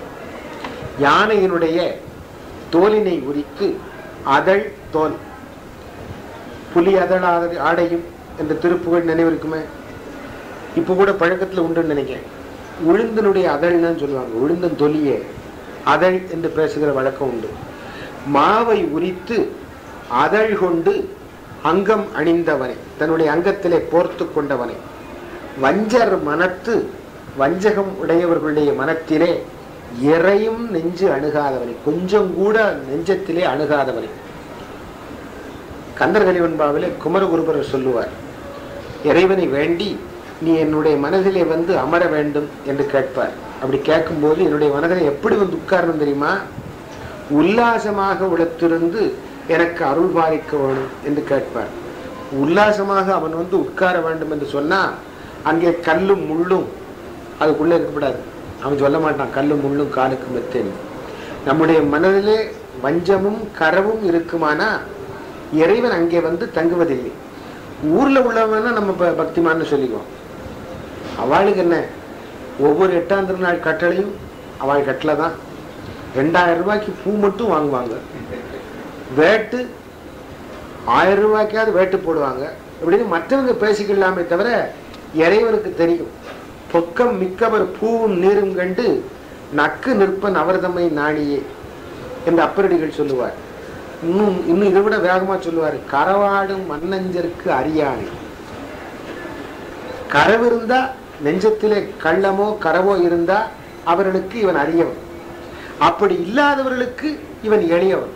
யானையினுடைய தோலினை உரித்து அதழ் தோல் புலி அதழ் ஆட- ஆடையும் என்ற திருப்புகழ் நினைவிருக்குமே இப்போ கூட பழக்கத்தில் உண்டுன்னு நினைக்கிறேன் உளுந்தனுடைய அதழ்னு சொல்லுவாங்க உளுந்தன் தொலியே அதழ் என்று பேசுகிற வழக்கம் உண்டு மாவை உரித்து அதழ் கொண்டு அங்கம் அணிந்தவனை தன்னுடைய அங்கத்திலே போர்த்து கொண்டவனை வஞ்சர் மனத்து வஞ்சகம் உடையவர்களுடைய மனத்திலே இறையும் நெஞ்சு அணுகாதவனை கொஞ்சம் கூட நெஞ்சத்திலே அணுகாதவனை கந்தர்கலிவன்பாவிலே குமரகுருபரர் சொல்லுவார் இறைவனை வேண்டி நீ என்னுடைய மனதிலே வந்து அமர வேண்டும் என்று கேட்பார் அப்படி கேட்கும்போது என்னுடைய மனதிலே எப்படி வந்து உட்காரணும் தெரியுமா உல்லாசமாக உழைத்திருந்து எனக்கு அருள் பாலிக்க வேணும் என்று கேட்பார் உல்லாசமாக அவன் வந்து உட்கார வேண்டும் என்று சொன்னா அங்கே கல்லும் முள்ளும் அதுக்குள்ளே இருக்கக்கூடாது அவன் சொல்ல மாட்டான் கல்லும் முள்ளும் காலுக்கு மெத்தேன் நம்முடைய மனதிலே வஞ்சமும் கரவும் இருக்குமானா இறைவன் அங்கே வந்து தங்குவதில்லை ஊர்ல உள்ளவனா நம்ம ப- பக்திமான்னு சொல்லிக்குவோம் அவளுக்கு என்ன ஒவ்வொரு எட்டாம் திருநாள் கட்டளையும் அவள் கட்டளை தான் ரெண்டாயிரம் ரூபாய்க்கு பூ மட்டும் வாங்குவாங்க வேட்டு ஆயிரம் ரூபாய்க்காவது வேட்டு போடுவாங்க இப்படின்னு மற்றவங்க பேசிக்கலாமே தவிர இறைவனுக்கு தெரியும் பொக்கம் மிக்கவர் பூவும் நீரும் கண்டு நக்கு நிற்பன் அவர்தமை நாணியே என்று அப்பரடிகள் சொல்லுவார் இன்னும் இன்னும் இதை விட வேகமா சொல்லுவார் கரவாடும் மன்னஞ்சருக்கு அறியானை கரவிருந்தா நெஞ்சத்திலே கள்ளமோ கரவோ இருந்தா அவர்களுக்கு இவன் அறியவன் அப்படி இல்லாதவர்களுக்கு இவன் எளியவன்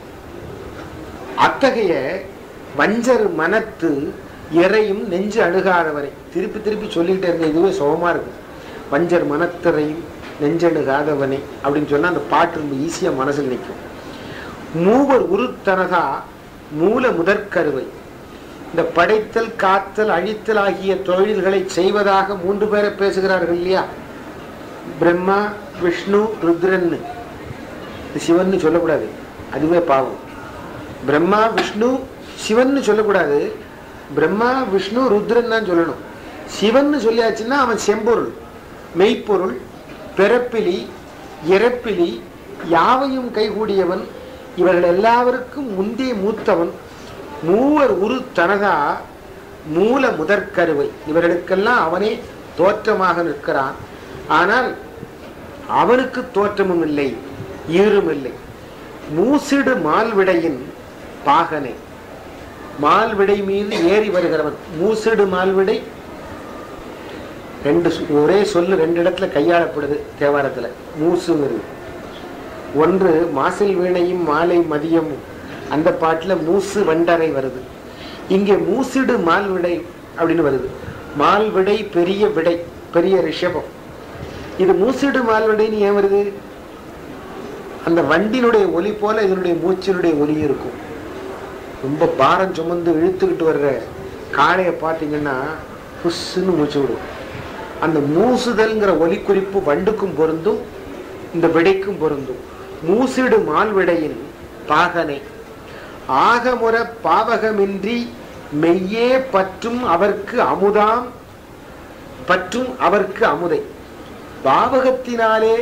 அத்தகைய வஞ்சர் மனத்து இறையும் நெஞ்சு அணுகாதவரை திருப்பி திருப்பி சொல்லிக்கிட்டே இருந்த இதுவே சுகமா இருக்கும் வஞ்சர் மனத்திரையும் நெஞ்சணுகாதவனை அப்படின்னு சொன்னா அந்த பாட்டு ரொம்ப ஈஸியா மனசில் நிற்கும் மூவர் உருத்தனதா மூல முதற்கருவை இந்த படைத்தல் காத்தல் அழித்தல் ஆகிய தொழில்களை செய்வதாக மூன்று பேரை பேசுகிறார்கள் இல்லையா பிரம்மா விஷ்ணு ருத்ரன்னு இது சிவன்னு சொல்லக்கூடாது அதுவே பாவம் பிரம்மா விஷ்ணு சிவன்னு சொல்லக்கூடாது பிரம்மா விஷ்ணு ருத்ரன் தான் சொல்லணும் சிவன்னு சொல்லியாச்சுன்னா அவன் செம்பொருள் மெய்ப்பொருள் பிறப்பிலி இறப்பிலி யாவையும் கைகூடியவன் இவர்கள் எல்லாருக்கும் முந்தைய மூத்தவன் மூவர் உரு தனதா மூல முதற்கருவை இவர்களுக்கெல்லாம் அவனே தோற்றமாக நிற்கிறான் ஆனால் அவனுக்கு தோற்றமும் இல்லை ஈரும் இல்லை மூசிடு மால்விடையின் பாகனை மால்விடை மீது ஏறி வருகிறவன் மூசிடு மால்விடை ரெண்டு சொ- ஒரே சொல்லு ரெண்டு இடத்துல கையாளப்படுது தேவாரத்துல மூசுங்கிறது ஒன்று மாசில் வீணையும் மாலை மதியமும் அந்த பாட்டுல மூசு வண்டரை வருது இங்கே மூசிடு மால்விடை அப்படின்னு வருது மால்விடை பெரிய விடை பெரிய ரிஷபம் இது மூசிடு மால்விடைன்னு ஏன் வருது அந்த வண்டினுடைய ஒலி போல இதனுடைய மூச்சினுடைய ஒலி இருக்கும் ரொம்ப பாரம் சுமந்து இழுத்துக்கிட்டு வர்ற காளையை பார்த்தீங்கன்னா புஷ்ஷுன்னு மூச்சு விடும் அந்த மூசுதல்ங்கிற ஒலி குறிப்பு வண்டுக்கும் பொருந்தும் இந்த விடைக்கும் பொருந்தும் மூசிடு மால்விடையின் பாகனை ஆகமுற பாவகமின்றி மெய்யே பற்றும் அவர்க்கு அமுதாம் பற்றும் அவர்க்கு அமுதை பாவகத்தினாலே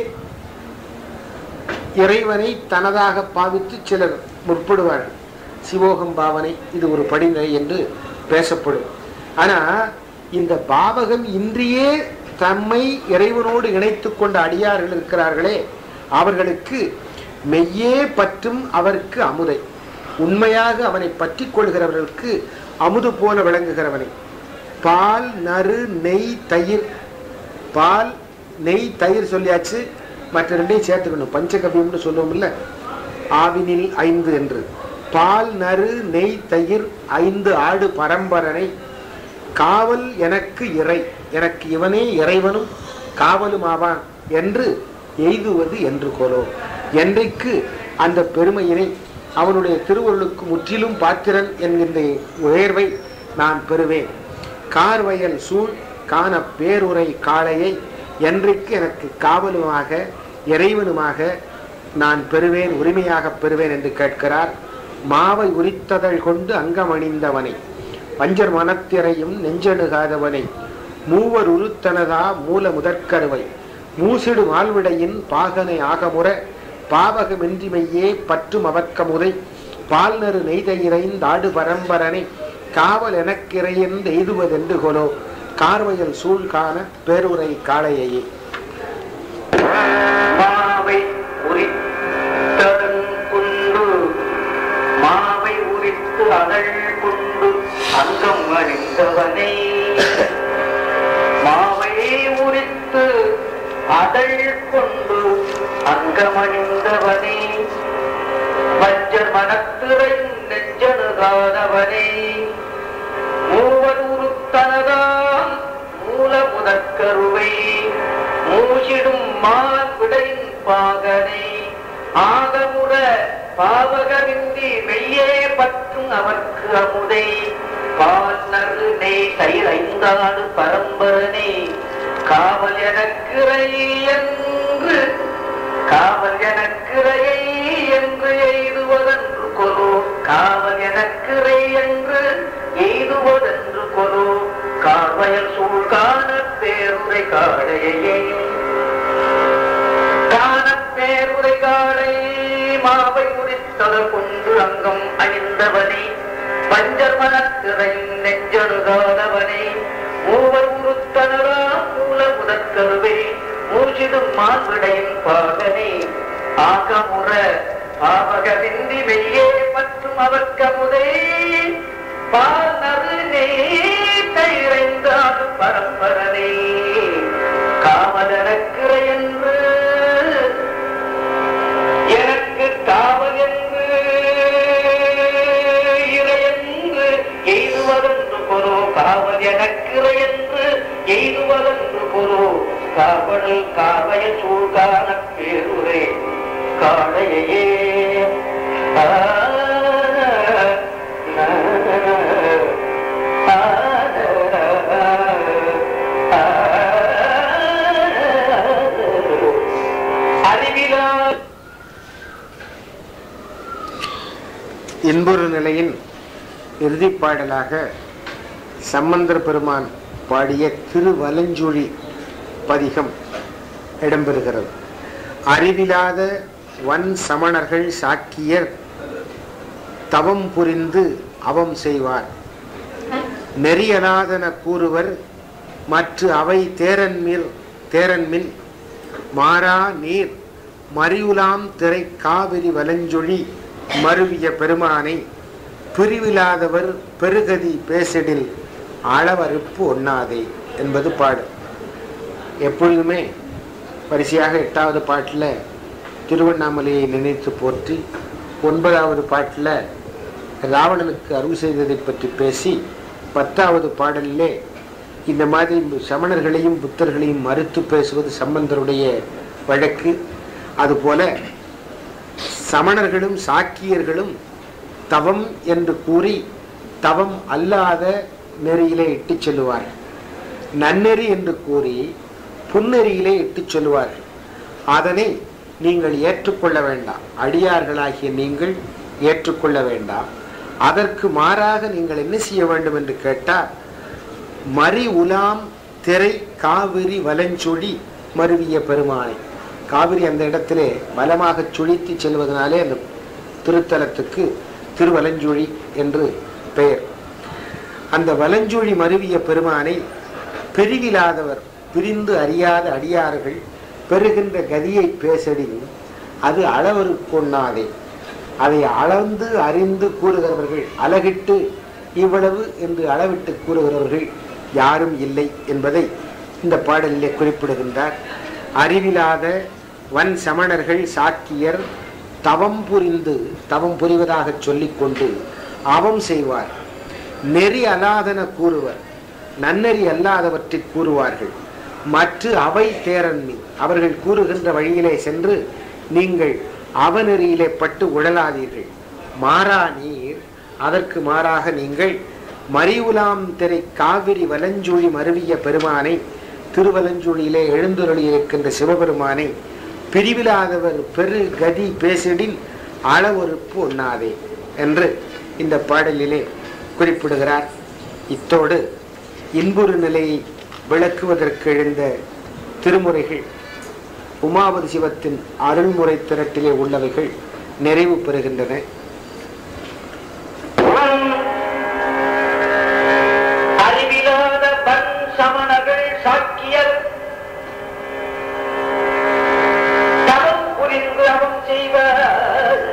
இறைவனை தனதாக பாவித்து சிலர் முற்படுவார்கள் சிவோகம் பாவனை இது ஒரு படிநிலை என்று பேசப்படும் ஆனா இந்த பாவகம் இன்றியே தம்மை இறைவனோடு இணைத்துக் கொண்ட அடியார்கள் இருக்கிறார்களே அவர்களுக்கு மெய்யே பற்றும் அவருக்கு அமுதை உண்மையாக அவனை பற்றி கொள்கிறவர்களுக்கு அமுது போல விளங்குகிறவனை பால் நறு நெய் தயிர் பால் நெய் தயிர் சொல்லியாச்சு மற்ற ரெண்டையும் சேர்த்துக்கணும் பஞ்சகவியம்னு சொல்லுவோம்ல ஆவினில் ஐந்து என்று பால் நறு நெய் தயிர் ஐந்து ஆடு பரம்பரனை காவல் எனக்கு இறை எனக்கு இவனே இறைவனும் காவலும் ஆவான் என்று எய்துவது என்று கொலோ என்றைக்கு அந்த பெருமையினை அவனுடைய திருவருளுக்கு முற்றிலும் பாத்திரன் என்கின்ற உயர்வை நான் பெறுவேன் கார்வயல் சூழ் காண பேருரை காளையை என்றைக்கு எனக்கு காவலுமாக இறைவனுமாக நான் பெறுவேன் உரிமையாக பெறுவேன் என்று கேட்கிறார் மாவை உரித்ததழ் கொண்டு அங்கமணிந்தவனை பஞ்சர் மனத்திரையும் நெஞ்செழுகாதவனை மூவர் உருத்தனதா மூல முதற்கருவை மூசிடு மால்விடையின் பாகனை ஆகமுற பாவகமின்றிமையே பற்றும் அவர்க்கமுதை பால்நறு நெய்தயிரைந்தாடு பரம்பரனை காவல் எனக்கிறையன் எய்துவதென்று கொலோ கார்வயல் சூழ் காண பேருரை காளையையே மாவை உரித்ததன் கொண்டு மாவை உரித்து அதழ் கொண்டு அங்கம் அறிந்தவனே மாவை உரித்து அதழ் கொண்டு அங்கமணிந்தவனே வஞ்சர் மனத்திரை நெஞ்சனுகாதவனே மூவர் உருத்தனதாம் மூல முதற்கருவை மூசிடும் மால் விடையின் பாகனை ஆகமுற பாவகமின்றி மெய்யே பற்றும் அவர்க்கு அமுதை பால் நறு நெய் தயிர் ஐந்தாடு பரம்பரனே காவல் எனக்கிறை என்று காவல் எனக்கிறையை என்று எய்துவதென்று கொலோ காவல் எனக்கிறை என்று எய்துவதென்று கொலோ கார்வயல் சூழ் காண பேருரை காடையே காண பேருரை காடை மாவை முடித்ததர் கொண்டு அங்கம் அணிந்தவனே பஞ்சர் மனத்திரை நெஞ்சருகாதவனே மூவர் உருத்தனரா மூல முதற்கருவே மூச்சிடும் மால்விடையின் பாகனே ஆகமுற பாவகவிந்தி மெய்யே மற்றும் அவர்க்கமுதே பாலரு நீரைந்தாது பரம்பரனே காவலனக்கிற என்று எனக்கு காவல் என்று இறையென்று எய்துவதென்று பொறோ காவல் எனக்கிற என்று எய்துவதென்று பொறோ காவல் காவைய சூழ்கான பேருரே காளையே ஆ, ஆ, ஆ, ஆ, அறிவிலா இன்பொரு நிலையின் இறுதிப் பாடலாக சம்பந்தர் பெருமான் பாடிய திருவலஞ்சுழி பதிகம் இடம்பெறுகிறது அறிவிலாத வன் சமணர்கள் சாக்கியர் தவம் புரிந்து அவம் செய்வார் நெறியலாதன கூறுவர் மற்ற அவை தேரன்மில் தேரன்மின் மாறா நீர் மறியுலாம் திரை காவிரி வலஞ்சொழி மருவிய பெருமானை பிரிவிலாதவர் பெருகதி பேசிடில் அளவறுப்பு ஒண்ணாதே என்பது பாடு எப்பொழுதுமே வரிசையாக எட்டாவது பாட்டில் திருவண்ணாமலையை நினைத்து போற்றி ஒன்பதாவது பாட்டில் ராவணனுக்கு அருள் செய்ததை பற்றி பேசி பத்தாவது பாடலிலே இந்த மாதிரி சமணர்களையும் புத்தர்களையும் மறுத்து பேசுவது சம்பந்தருடைய வழக்கு அதுபோல சமணர்களும் சாக்கியர்களும் தவம் என்று கூறி தவம் அல்லாத நெறியிலே இட்டுச் செல்லுவார்கள் நன்னெறி என்று கூறி புன்னெறியிலே இட்டுச் செல்லுவார்கள் அதனை நீங்கள் ஏற்றுக்கொள்ள வேண்டாம் அடியார்களாகிய நீங்கள் ஏற்றுக்கொள்ள வேண்டாம் அதற்கு மாறாக நீங்கள் என்ன செய்ய வேண்டும் என்று கேட்டால் மறி உலாம் திரை காவிரி வலஞ்சொழி மருவிய பெருமானை காவிரி அந்த இடத்திலே வலமாக சுழித்து செல்வதனாலே அந்த திருத்தலத்துக்கு திருவலஞ்சொழி என்று பெயர் அந்த வலஞ்சொழி மருவிய பெருமானை பிரிவிலாதவர் பிரிந்து அறியாத அடியார்கள் பெறுகின்ற கதியை பேசடின் அது அளவரு கொண்ணாதே அதை அளந்து அறிந்து கூறுகிறவர்கள் அலகிட்டு இவ்வளவு என்று அளவிட்டு கூறுகிறவர்கள் யாரும் இல்லை என்பதை இந்த பாடலிலே குறிப்பிடுகின்றார் அறிவிலாத வன் சமணர்கள் சாக்கியர் தவம் புரிந்து தவம் புரிவதாக சொல்லிக்கொண்டு அவம் செய்வார் நெறி அலாதன கூறுவர் நன்னெறி அல்லாதவற்றை கூறுவார்கள் மற்ற அவை தேரன்மி அவர்கள் கூறுகின்ற வழியிலே சென்று நீங்கள் அவநெறியிலே பட்டு உழலாதீர்கள் மாறா நீர் அதற்கு மாறாக நீங்கள் மறிவுலாம் திரை காவிரி வலஞ்சொழி மருவிய பெருமானை திருவலஞ்சொழியிலே எழுந்துருளி இருக்கின்ற சிவபெருமானை பிரிவிலாதவர் பெரு கதி பேசிடின் அளவொருப்பு ஒண்ணாதே என்று இந்த பாடலிலே குறிப்பிடுகிறார் இத்தோடு இன்புறு நிலையை விளக்குவதற்கு எழுந்த திருமுறைகள் உமாபதி சிவத்தின் அருள்முறை திரட்டிலே உள்ளவைகள் நிறைவு பெறுகின்றன அறிவிலாத பன் சமணர்கள் சாக்கியர் தவம் புரிந்து அவம் செய்வர்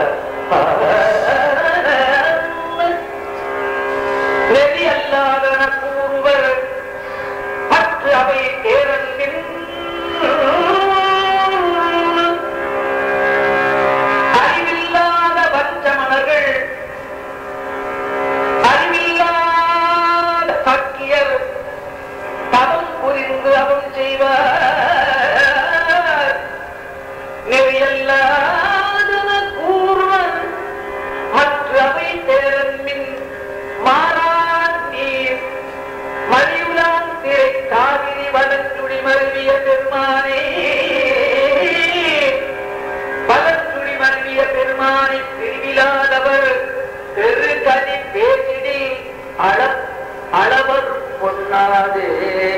நெறி அல்லாதன கூறுவர் மற்ற அவை தேரன்பின் அறிவில்லாத பஞ்சமணர்கள் அறிவில்லாத சக்கியர் தவம் புரிந்து அவன் செய்வார் நெறியல்லாதன கூறுவர் மற்றவை தேரன்மின் மாறான் நீர் மறியுலான் திரை காவிரி வளஞ்சுடி மருவிய பெருமானே வளஞ்சுடி மருவிய பெருமானை பிரிவிலாதவர் பெரு கதி பேசிடி அள அளவர் பொன்னாதே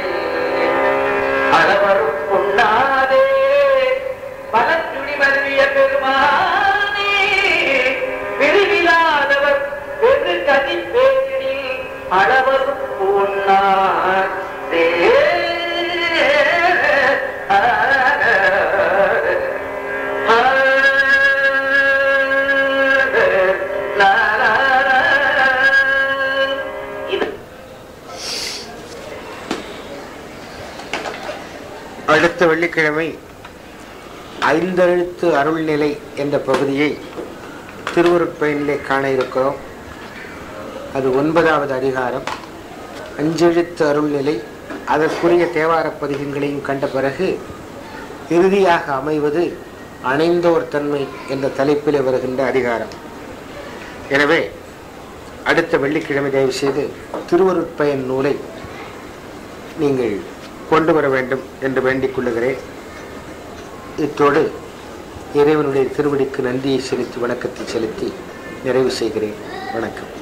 அளவர் பொன்னாதே வளஞ்சுடி மருவிய பெருமானே பிரிவிலாதவர் பெரு கதி பேசிடி அளவர் பொன்னாதே இது அடுத்த வெள்ளிக்கிழமை ஐந்தெழுத்து அருள்நிலை என்ற பகுதியை திருவருட்பயனிலே காண இருக்கிறோம் அது ஒன்பதாவது அதிகாரம் அஞ்செழுத்து அருள்நிலை அதற்குரிய தேவார பதிகங்களையும் கண்ட பிறகு இறுதியாக அமைவது அணைந்தோர் தன்மை என்ற தலைப்பில் வருகின்ற அதிகாரம் எனவே அடுத்த வெள்ளிக்கிழமை தயவு செய்து திருவருட்பயன் நூலை நீங்கள் கொண்டு வர வேண்டும் என்று வேண்டிக் கொள்ளுகிறேன் இத்தோடு இறைவனுடைய திருவடிக்கு நன்றியை செலுத்தி வணக்கத்தை செலுத்தி நிறைவு செய்கிறேன் வணக்கம்